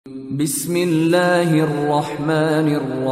بسم الله الرحمن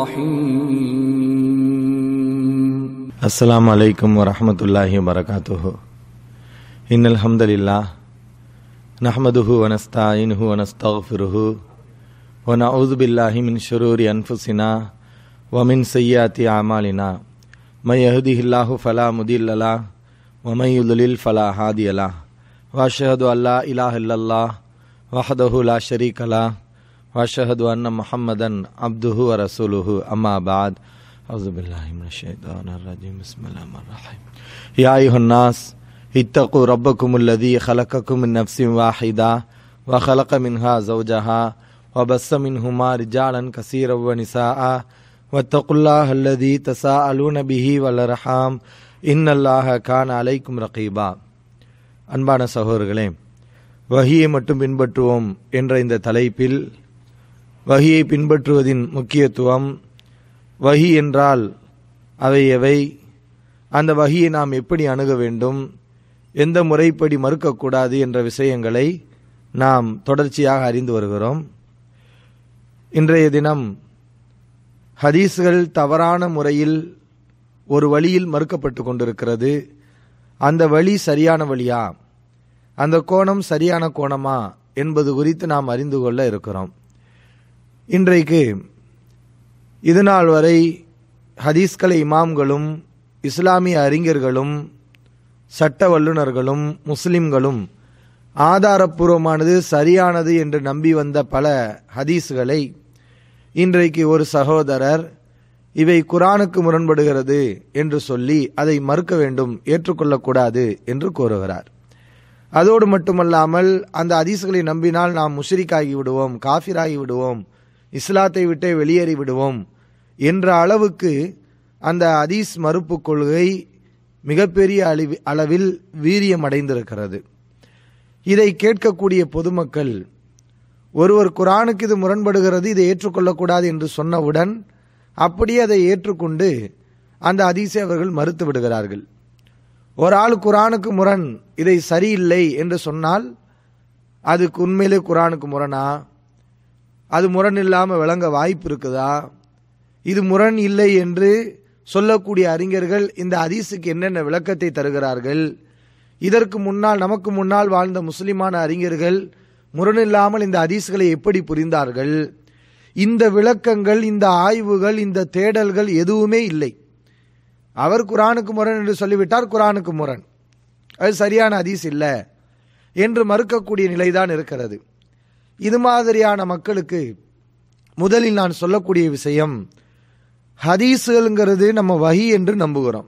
الرحيم السلام عليكم ورحمة الله وبركاته إن الحمد لله نحمده ونستعينه ونستغفره ونعوذ بالله من شرور أنفسنا ومن سيئات أعمالنا من يهده الله فلا مضل له ومن يضلل فلا هادي له وأشهد أن لا إله إلا الله وحده لا شريك له وأشهد أن محمدا عبده ورسوله أما بعد أعوذ بالله من الشيطان الرجيم بسم الله الرحمن الرحيم يا أيها الناس اتقوا ربكم الذي خلقكم من نفس واحدة وخلق منها زوجها وبث منهما رجالا كثيرا ونساء واتقوا الله الذي تساءلون به والأرحام إن الله كان عليكم رقيبا அன்பான சகோதரர்களே வகியை மட்டும் பின்பற்றுவோம் என்ற இந்த தலைப்பில் வகியை பின்பற்றுவதின் முக்கியத்துவம் வகி என்றால் அவை எவை அந்த வகியை நாம் எப்படி அணுக வேண்டும் எந்த முறைப்படி மறுக்கக்கூடாது என்ற விஷயங்களை நாம் தொடர்ச்சியாக அறிந்து வருகிறோம் இன்றைய தினம் ஹதீஸ்கள் தவறான முறையில் ஒரு வழியில் மறுக்கப்பட்டு கொண்டிருக்கிறது அந்த வழி சரியான வழியா அந்த கோணம் சரியான கோணமா என்பது குறித்து நாம் அறிந்து கொள்ள இருக்கிறோம் இன்றைக்கு இதுநாள் வரை ஹதீஸ்கலை இமாம்களும் இஸ்லாமிய அறிஞர்களும் சட்ட வல்லுநர்களும் முஸ்லிம்களும் ஆதாரப்பூர்வமானது சரியானது என்று நம்பி வந்த பல ஹதீஸ்களை இன்றைக்கு ஒரு சகோதரர் இவை குரானுக்கு முரண்படுகிறது என்று சொல்லி அதை மறுக்க வேண்டும் ஏற்றுக்கொள்ளக்கூடாது என்று கூறுகிறார் அதோடு மட்டுமல்லாமல் அந்த ஹதீஸ்களை நம்பினால் நாம் முஷ்ரிக்காகி விடுவோம் காஃபிராகி விடுவோம் இஸ்லாத்தை விட்டே வெளியேறி விடுவோம் என்ற அளவுக்கு அந்த ஹதீஸ் மறுப்பு கொள்கை மிகப்பெரிய அளவி அளவில் வீரியம் அடைந்திருக்கிறது இதை கேட்கக்கூடிய பொதுமக்கள் ஒருவர் குரானுக்கு இது முரண்படுகிறது இதை ஏற்றுக்கொள்ளக்கூடாது என்று சொன்னவுடன் அப்படியே அதை ஏற்றுக்கொண்டு அந்த அதிசை அவர்கள் மறுத்து விடுகிறார்கள் ஒரு ஆள் குரானுக்கு முரண் இதை சரியில்லை என்று சொன்னால் அதுக்கு உண்மையிலே குரானுக்கு முரணா அது முரண் இல்லாமல் விளங்க வாய்ப்பு இருக்குதா இது முரண் இல்லை என்று சொல்லக்கூடிய அறிஞர்கள் இந்த ஹதீஸுக்கு என்னென்ன விளக்கத்தை தருகிறார்கள் இதற்கு முன்னால் நமக்கு முன்னால் வாழ்ந்த முஸ்லிமான அறிஞர்கள் முரணில்லாமல் இந்த ஹதீஸ்களை எப்படி புரிந்தார்கள் இந்த விளக்கங்கள் இந்த ஆய்வுகள் இந்த தேடல்கள் எதுவுமே இல்லை அவர் குரானுக்கு முரண் என்று சொல்லிவிட்டார் குரானுக்கு முரண் அது சரியான ஹதீஸ் இல்லை என்று மறுக்கக்கூடிய நிலைதான் இருக்கிறது இது மாதிரியான மக்களுக்கு முதலில் நான் சொல்லக்கூடிய விஷயம் ஹதீஸுங்கிறது நம்ம வகி என்று நம்புகிறோம்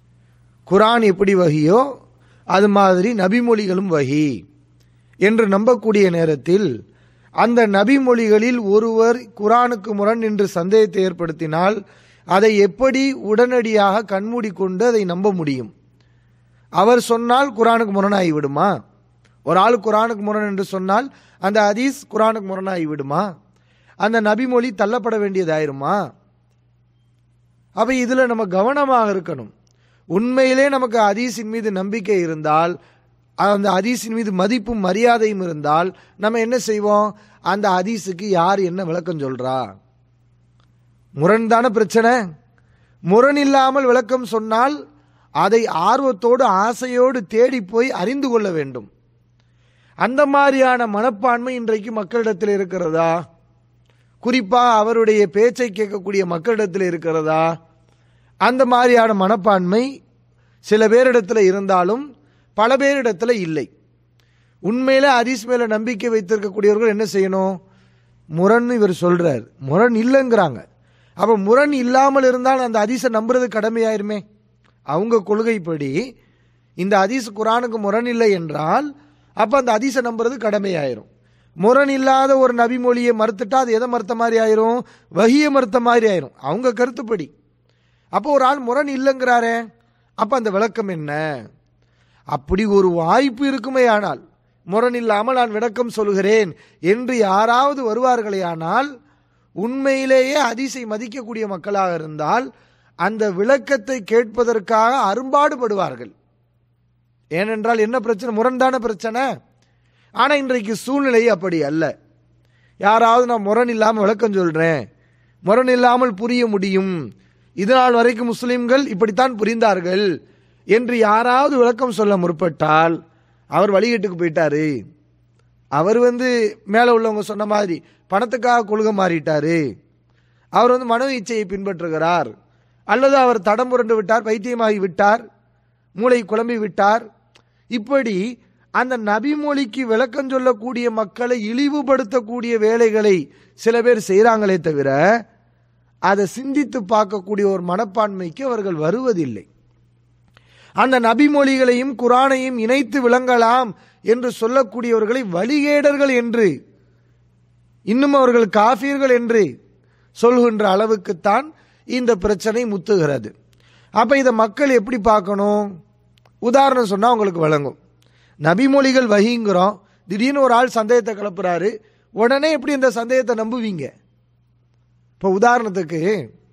குரான் எப்படி வகியோ அது மாதிரி நபிமொழிகளும் வகி என்று நம்பக்கூடிய நேரத்தில் அந்த நபிமொழிகளில் ஒருவர் குரானுக்கு முரண் என்று சந்தேகத்தை ஏற்படுத்தினால் அதை எப்படி உடனடியாக கண்மூடி கொண்டு அதை நம்ப முடியும் அவர் சொன்னால் குரானுக்கு முரணாகி விடுமா ஒரு ஆள் குரானுக்கு முரண் என்று சொன்னால் அந்த ஹதீஸ் குரானுக்கு முரணாகி விடுமா அந்த நபிமொழி தள்ளப்பட வேண்டியதாயிருமா அப்ப இதுல நம்ம கவனமாக இருக்கணும் உண்மையிலே நமக்கு ஹதீஸின் மீது நம்பிக்கை இருந்தால் அந்த ஹதீஸின் மீது மதிப்பும் மரியாதையும் இருந்தால் நம்ம என்ன செய்வோம் அந்த ஹதீஸுக்கு யார் என்ன விளக்கம் சொல்றா முரண் தானே பிரச்சனை முரண் இல்லாமல் விளக்கம் சொன்னால் அதை ஆர்வத்தோடு ஆசையோடு தேடி போய் அறிந்து கொள்ள வேண்டும் அந்த மாதிரியான மனப்பான்மை இன்றைக்கு மக்களிடத்தில் இருக்கிறதா குறிப்பா அவருடைய பேச்சை கேட்கக்கூடிய மக்களிடத்தில் இருக்கிறதா அந்த மாதிரியான மனப்பான்மை சில பேரிடத்துல இருந்தாலும் பல பேரிடத்துல இல்லை உண்மையில ஹதீஸ் மேல நம்பிக்கை வைத்திருக்கக்கூடியவர்கள் என்ன செய்யணும் முரண் இவர் சொல்றார் முரண் இல்லைங்கிறாங்க அப்ப முரண் இல்லாமல் இருந்தால் அந்த ஹதீஸை நம்புறது கடமையாயிருமே அவங்க கொள்கைப்படி இந்த ஹதீஸ் குரானுக்கு முரண் இல்லை என்றால் அப்ப அந்த ஹதீஸை நம்புறது கடமையாயிரும் முரண் இல்லாத ஒரு நபிமொழியை மறுத்துட்டா அது எதை மறுத்த மாதிரி ஆயிரும் வகிய மறுத்த மாதிரி ஆயிரும் அவங்க கருத்துப்படி அப்போ ஒரு ஆள் முரண் இல்லைங்கிறாரே அப்ப அந்த விளக்கம் என்ன அப்படி ஒரு வாய்ப்பு இருக்குமே ஆனால் முரண் இல்லாமல் நான் விளக்கம் சொல்கிறேன் என்று யாராவது வருவார்களே ஆனால் உண்மையிலேயே அதிசை மதிக்கக்கூடிய மக்களாக இருந்தால் அந்த விளக்கத்தை கேட்பதற்காக அரும்பாடுபடுவார்கள் ஏனென்றால் என்ன பிரச்சனை முரண்தான பிரச்சனை ஆனா இன்றைக்கு சூழ்நிலை அப்படி அல்ல யாராவது நான் முரண் இல்லாமல் விளக்கம் சொல்றேன் முரண் இல்லாமல் புரிய முடியும் இதனால் வரைக்கும் முஸ்லிம்கள் இப்படித்தான் புரிந்தார்கள் என்று யாராவது விளக்கம் சொல்ல முற்பட்டால் அவர் வழிகட்டுக்கு போயிட்டாரு அவர் வந்து மேலே உள்ளவங்க சொன்ன மாதிரி பணத்துக்காக கொள்கை மாறிட்டாரு அவர் வந்து மனோ இச்சையை பின்பற்றுகிறார் அல்லது அவர் தடம் புரண்டு விட்டார் பைத்தியமாகி விட்டார் மூளை குழம்பி விட்டார் இப்படி அந்த நபிமொழிக்கு விளக்கம் சொல்லக்கூடிய மக்களை இழிவுபடுத்தக்கூடிய வேலைகளை சில பேர் செய்கிறாங்களே தவிர அதை சிந்தித்து பார்க்கக்கூடிய ஒரு மனப்பான்மைக்கு அவர்கள் வருவதில்லை அந்த நபிமொழிகளையும் குரானையும் இணைத்து விளங்கலாம் என்று சொல்லக்கூடியவர்களை வழிகேடர்கள் என்று இன்னும் அவர்கள் காஃபியர்கள் என்று சொல்கின்ற அளவுக்குத்தான் இந்த பிரச்சனை முத்துகிறது அப்ப இதை மக்கள் எப்படி பார்க்கணும் உதாரணம் சொன்னா உங்களுக்கு வழங்கும் நபிமொழிகள் வகிங்கிறோம் திடீர்னு ஒரு ஆள் சந்தேகத்தை கிளப்புறாரு உடனே எப்படி இந்த சந்தேகத்தை நம்புவீங்க இப்போ உதாரணத்துக்கு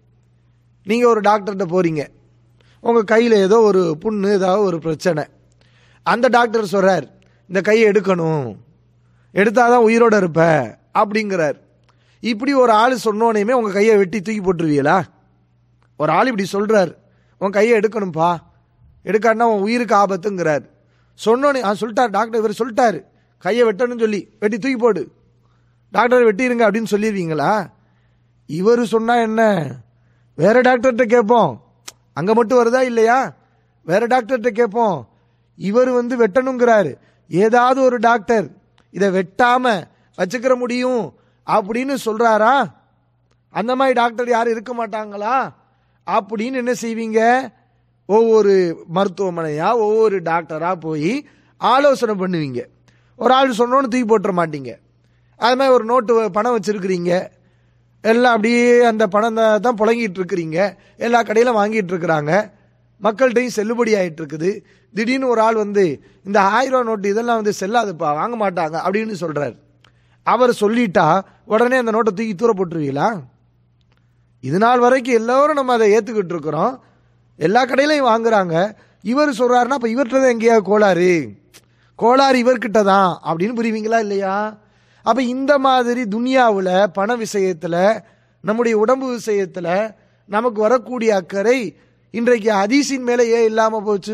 நீங்கள் ஒரு டாக்டர்கிட்ட போறீங்க உங்கள் கையில் ஏதோ ஒரு புண்ணு ஏதாவது ஒரு பிரச்சனை அந்த டாக்டர் சொல்கிறார் இந்த கையை எடுக்கணும் எடுத்தாதான் உயிரோட இருப்ப அப்படிங்கிறார் இப்படி ஒரு ஆள் சொன்னோனையுமே உங்கள் கையை வெட்டி தூக்கி போட்டுருவீங்களா ஒரு ஆள் இப்படி சொல்கிறார் உன் கையை எடுக்கணும்ப்பா எடுக்காட்டினா உன் உயிருக்கு ஆபத்துங்கிறார் சொன்னோன்னே ஆ சொல்லிட்டார் டாக்டர் இவர் சொல்லிட்டாரு கையை வெட்டணும்னு சொல்லி வெட்டி தூக்கி போடு டாக்டர் வெட்டிடுங்க அப்படின்னு சொல்லிடுவீங்களா இவர் சொன்னா என்ன வேற டாக்டர்கிட்ட கேட்போம் அங்க மட்டும் வருதா இல்லையா வேற டாக்டர்கிட்ட கேட்போம் இவர் வந்து வெட்டணுங்கிறாரு ஏதாவது ஒரு டாக்டர் இதை வெட்டாம வச்சுக்கிற முடியும் அப்படின்னு சொல்றாரா அந்த மாதிரி டாக்டர் யாரும் இருக்க மாட்டாங்களா அப்படின்னு என்ன செய்வீங்க ஒவ்வொரு மருத்துவமனையா ஒவ்வொரு டாக்டரா போய் ஆலோசனை பண்ணுவீங்க ஒரு ஆள் சொன்னோன்னு தூக்கி போட்டுற மாட்டீங்க அது மாதிரி ஒரு நோட்டு பணம் வச்சிருக்கிறீங்க எல்லாம் அப்படியே அந்த பணம் தான் தான் புழங்கிட்டு இருக்கிறீங்க எல்லா கடையிலும் வாங்கிட்டு இருக்கிறாங்க மக்கள்கிட்டையும் செல்லுபடி ஆயிட்டு இருக்குது திடீர்னு ஒரு ஆள் வந்து இந்த ஆயிரம் ரூபா நோட்டு இதெல்லாம் வந்து செல்லாதுப்பா வாங்க மாட்டாங்க அப்படின்னு சொல்றாரு அவர் சொல்லிட்டா உடனே அந்த நோட்டை தூக்கி தூர போட்டுருவீங்களா இது நாள் வரைக்கும் எல்லோரும் நம்ம அதை ஏத்துக்கிட்டு இருக்கிறோம் எல்லா கடையிலையும் வாங்குறாங்க இவர் சொல்றாருன்னா அப்ப இவர்கிட்ட தான் எங்கேயாவது கோளாறு கோளாறு இவர்கிட்ட தான் அப்படின்னு புரிவீங்களா இல்லையா அப்ப இந்த மாதிரி துனியாவில் பண விஷயத்துல நம்முடைய உடம்பு விஷயத்துல நமக்கு வரக்கூடிய அக்கறை இன்றைக்கு ஹதீஸின் மேலே ஏன் இல்லாம போச்சு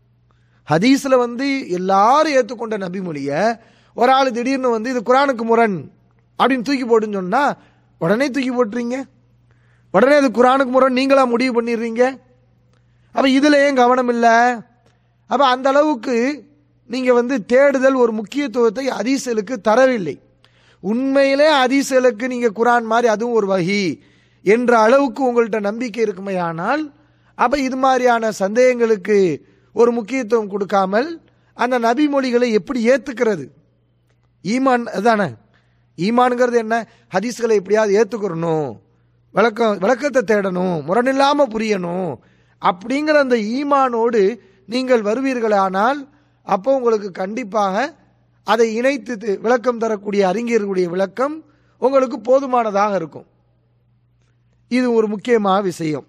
ஹதீஸ்ல வந்து எல்லாரும் ஏத்துக்கொண்ட நபிமொழிய ஒரு ஆள் திடீர்னு வந்து இது குரானுக்கு முரண் அப்படின்னு தூக்கி போட்டுன்னு சொன்னா உடனே தூக்கி போட்டுறீங்க உடனே அது குரானுக்கு முரண் நீங்களா முடிவு பண்ணிடுறீங்க அப்ப இதுல ஏன் கவனம் இல்லை அப்ப அந்த அளவுக்கு நீங்க வந்து தேடுதல் ஒரு முக்கியத்துவத்தை ஹதீஸ்களுக்கு தரவில்லை உண்மையிலே ஹதீஸ்களுக்கு நீங்க குரான் மாதிரி அதுவும் ஒரு வகி என்ற அளவுக்கு உங்கள்கிட்ட நம்பிக்கை இருக்குமே ஆனால் அப்ப இது மாதிரியான சந்தேகங்களுக்கு ஒரு முக்கியத்துவம் கொடுக்காமல் அந்த நபி மொழிகளை எப்படி ஏத்துக்கிறது ஈமான் அதானே ஈமான்ங்கிறது என்ன ஹதீஸ்களை எப்படியாவது ஏத்துக்கிறணும் விளக்கம் விளக்கத்தை தேடணும் முரணில்லாம புரியணும் அப்படிங்கிற அந்த ஈமானோடு நீங்கள் வருவீர்களானால் அப்போ உங்களுக்கு கண்டிப்பாக அதை இணைத்து தி- விளக்கம் தரக்கூடிய அறிஞர்களுடைய விளக்கம் உங்களுக்கு போதுமானதாக இருக்கும் இது ஒரு முக்கியமான விஷயம்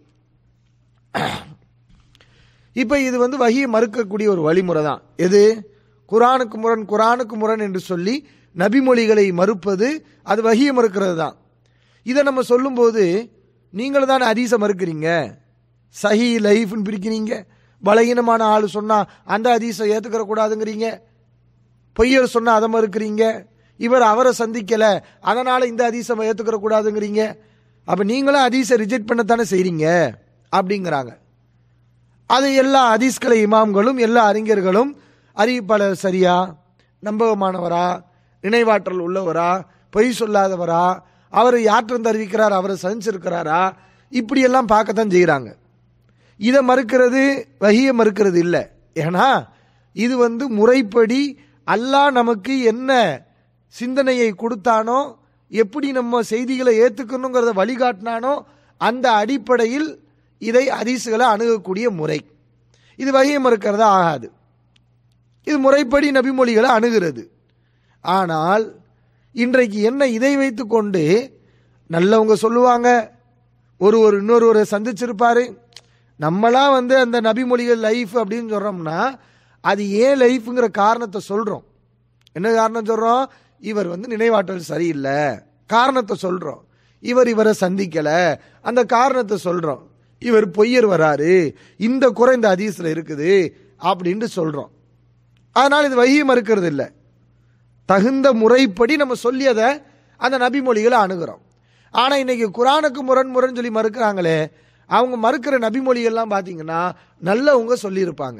இப்ப இது வந்து வகியை மறுக்கக்கூடிய ஒரு வழிமுறை தான் எது குரானுக்கு முரண் குரானுக்கு முரண் என்று சொல்லி நபிமொழிகளை மறுப்பது அது வகியை மறுக்கிறது தான் இதை நம்ம சொல்லும்போது நீங்கள் தான் ஹதீஸை மறுக்கிறீங்க சஹி லைஃப்னு பிரிக்கிறீங்க பலகீனமான ஆள் சொன்னா அந்த ஹதீஸை ஏத்துக்கிற கூடாதுங்கிறீங்க பொய்யர் சொன்னா அதை மறுக்கிறீங்க இவர் அவரை சந்திக்கல அதனால இந்த ஹதீஸை ஏத்துக்கிற கூடாதுங்கிறீங்க அப்ப நீங்களும் ஹதீஸை ரிஜெக்ட் பண்ணத்தானே செய்றீங்க அப்படிங்கிறாங்க அது எல்லா ஹதீஸ்களை இமாம்களும் எல்லா அறிஞர்களும் அறிவிப்பாளர் சரியா நம்பகமானவரா நினைவாற்றல் உள்ளவரா பொய் சொல்லாதவரா அவர் யாற்றிருந்து அறிவிக்கிறார் அவரை சந்திச்சிருக்கிறாரா இப்படியெல்லாம் பார்க்கத்தான் செய்கிறாங்க இதை மறுக்கிறது வகியை மறுக்கிறது இல்லை ஏன்னா இது வந்து முறைப்படி அல்லாஹ் நமக்கு என்ன சிந்தனையை கொடுத்தானோ எப்படி நம்ம செய்திகளை ஏத்துக்கணுங்கிறத வழிகாட்டினானோ அந்த அடிப்படையில் இதை ஹதீஸுகளை அணுகக்கூடிய முறை இது வகையை மறுக்கிறதா ஆகாது இது முறைப்படி நபிமொழிகளை அணுகிறது ஆனால் இன்றைக்கு என்ன இதை வைத்துக்கொண்டு நல்லவங்க சொல்லுவாங்க ஒரு ஒரு இன்னொருவரை சந்திச்சிருப்பாரு நம்மளாம் வந்து அந்த நபிமொழிகள் லைஃப் அப்படின்னு சொல்றோம்னா அது ஏன் லைஃப்ங்கிற காரணத்தை சொல்றோம் என்ன காரணம் சொல்றோம் இவர் வந்து நினைவாற்றல் சரியில்லை காரணத்தை சொல்றோம் இவர் இவரை சந்திக்கல அந்த காரணத்தை சொல்றோம் இவர் பொய்யர் வராரு இந்த குறை இந்த ஹதீஸ்ல இருக்குது அப்படின்ட்டு சொல்றோம் அதனால் இது வகி மறுக்கிறது இல்லை தகுந்த முறைப்படி நம்ம சொல்லியதை அந்த நபிமொழிகளை அணுகிறோம் ஆனால் இன்னைக்கு குரானுக்கு முரண் முரண் சொல்லி மறுக்கிறாங்களே அவங்க மறுக்கிற நபிமொழிகள்லாம் பார்த்தீங்கன்னா நல்லவங்க சொல்லியிருப்பாங்க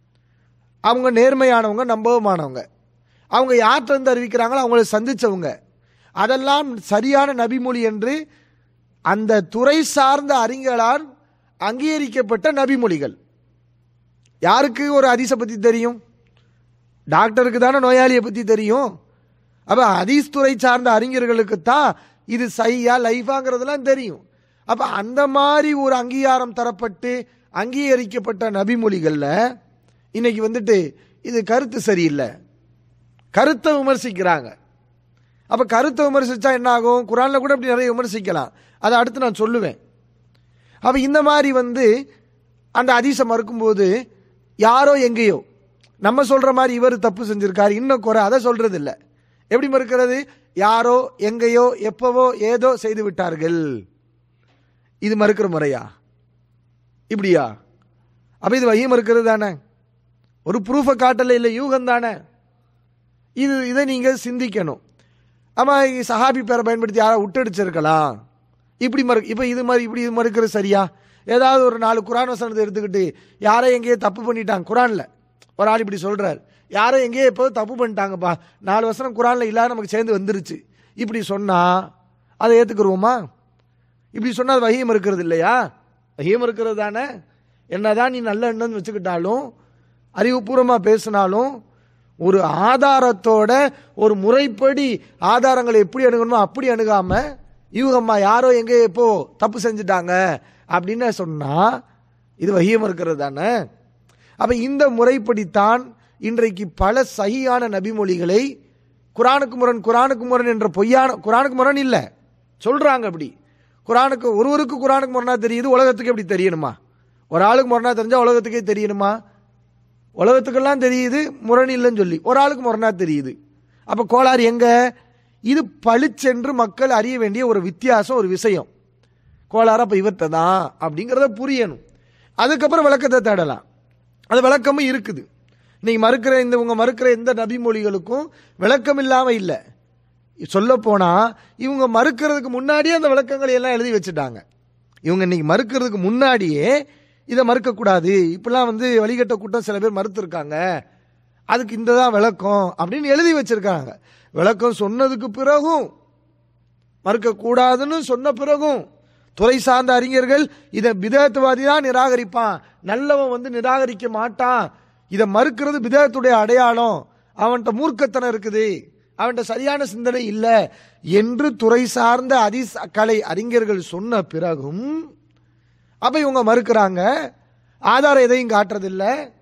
அவங்க நேர்மையானவங்க நம்பகமானவங்க அவங்க யார்கிட்ட இருந்து அறிவிக்கிறாங்களோ அவங்கள சந்திச்சவங்க அதெல்லாம் சரியான நபிமொழி என்று அந்த துறை சார்ந்த அறிஞர்களால் அங்கீகரிக்கப்பட்ட நபிமொழிகள் யாருக்கு ஒரு ஹதீஸை பற்றி தெரியும் டாக்டருக்கு தானே நோயாளியை பற்றி தெரியும் அப்போ ஹதீஸ் துறை சார்ந்த அறிஞர்களுக்கு தான் இது சையா லைஃபாங்கிறதுலாம் தெரியும் அப்போ அந்த மாதிரி ஒரு அங்கீகாரம் தரப்பட்டு அங்கீகரிக்கப்பட்ட நபிமொழிகளில் இன்னைக்கு வந்துட்டு இது கருத்து சரியில்லை கருத்தை விமர்சிக்கிறாங்க அப்போ கருத்தை விமர்சித்தா என்ன ஆகும் குரானில் கூட இப்படி நிறைய விமர்சிக்கலாம் அதை அடுத்து நான் சொல்லுவேன் அப்போ இந்த மாதிரி வந்து அந்த அதிசை மறுக்கும்போது யாரோ எங்கேயோ நம்ம சொல்கிற மாதிரி இவர் தப்பு செஞ்சிருக்காரு இன்னும் குறை அதை சொல்கிறது இல்லை எப்படி மறுக்கிறது யாரோ எங்கேயோ எப்பவோ ஏதோ செய்து விட்டார்கள் இது மறுக்கிற முறையா இப்படியா அப்போ இது வகி மறுக்கிறது தானே ஒரு ப்ரூஃபை காட்டல இல்லை யூகம் தானே இது இதை நீங்கள் சிந்திக்கணும் ஆமாம் சஹாபி பேரை பயன்படுத்தி யாரை விட்டடிச்சிருக்கலாம் இப்படி மறு இப்போ இது மாதிரி இப்படி இது மறுக்கிறது சரியா ஏதாவது ஒரு நாலு குரான் வசனத்தை எடுத்துக்கிட்டு யாரோ எங்கேயோ தப்பு பண்ணிட்டாங்க குரானில் ஒரு ஆள் இப்படி சொல்கிறார் யாரோ எங்கேயோ எப்போ தப்பு பண்ணிட்டாங்கப்பா நாலு வசனம் குரானில் இல்லாத நமக்கு சேர்ந்து வந்துருச்சு இப்படி சொன்னால் அதை ஏற்றுக்குருவோமா இப்படி சொன்னால் அது வகியம் இருக்கிறது இல்லையா வகியம் இருக்கிறது தானே என்னதான் நீ நல்ல எண்ணம்னு வச்சுக்கிட்டாலும் அறிவுபூர்வமாக பேசினாலும் ஒரு ஆதாரத்தோட ஒரு முறைப்படி ஆதாரங்களை எப்படி அணுகணுமோ அப்படி அணுகாம இவங்கம்மா யாரோ எங்கே எப்போ தப்பு செஞ்சுட்டாங்க அப்படின்னு சொன்னா இது வகியம் இருக்கிறது தானே அப்ப இந்த முறைப்படித்தான் இன்றைக்கு பல சகியான நபிமொழிகளை குரானுக்கு முரண் குரானுக்கு முரண் என்ற பொய்யான குரானுக்கு முரண் இல்லை சொல்றாங்க அப்படி குரானுக்கு ஒருவருக்கு குரானுக்கு முரணா தெரியுது உலகத்துக்கு எப்படி தெரியணுமா ஒரு ஆளுக்கு முரணா தெரிஞ்சா உலகத்துக்கே தெரியணுமா உலகத்துக்கெல்லாம் தெரியுது முரண் இல்லைன்னு சொல்லி ஒரு ஆளுக்கு முரணா தெரியுது அப்போ கோளாறு எங்க இது பளிச்சென்று மக்கள் அறிய வேண்டிய ஒரு வித்தியாசம் ஒரு விஷயம் கோளாறு அப்போ இவர்கிட்ட தான் அப்படிங்கிறத புரியணும் அதுக்கப்புறம் விளக்கத்தை தேடலாம் அது விளக்கமும் இருக்குது இன்னைக்கு மறுக்கிற இந்த உங்க மறுக்கிற எந்த நபிமொழிகளுக்கும் விளக்கம் இல்லாமல் இல்லை சொல்ல போனா இவங்க மறுக்கிறதுக்கு முன்னாடியே அந்த விளக்கங்களை எல்லாம் எழுதி வச்சுட்டாங்க இவங்க இன்னைக்கு மறுக்கிறதுக்கு முன்னாடியே இதை மறுக்கக்கூடாது இப்படிலாம் வந்து வழிகட்ட கூட்டம் சில பேர் மறுத்துருக்காங்க அதுக்கு இந்த தான் விளக்கம் அப்படின்னு எழுதி வச்சிருக்காங்க விளக்கம் சொன்னதுக்கு பிறகும் மறுக்கக்கூடாதுன்னு சொன்ன பிறகும் துறை சார்ந்த அறிஞர்கள் இதை பிதத்துவாதி தான் நிராகரிப்பான் நல்லவன் வந்து நிராகரிக்க மாட்டான் இதை மறுக்கிறது பிதத்துடைய அடையாளம் அவன்கிட்ட மூர்க்கத்தனம் இருக்குது அவன்கிட்ட சரியான சிந்தனை இல்லை என்று துறை சார்ந்த அதிஸ் கலை அறிஞர்கள் சொன்ன பிறகும் அப்ப இவங்க மறுக்கிறாங்க ஆதாரம் எதையும் காட்டுறதில்ல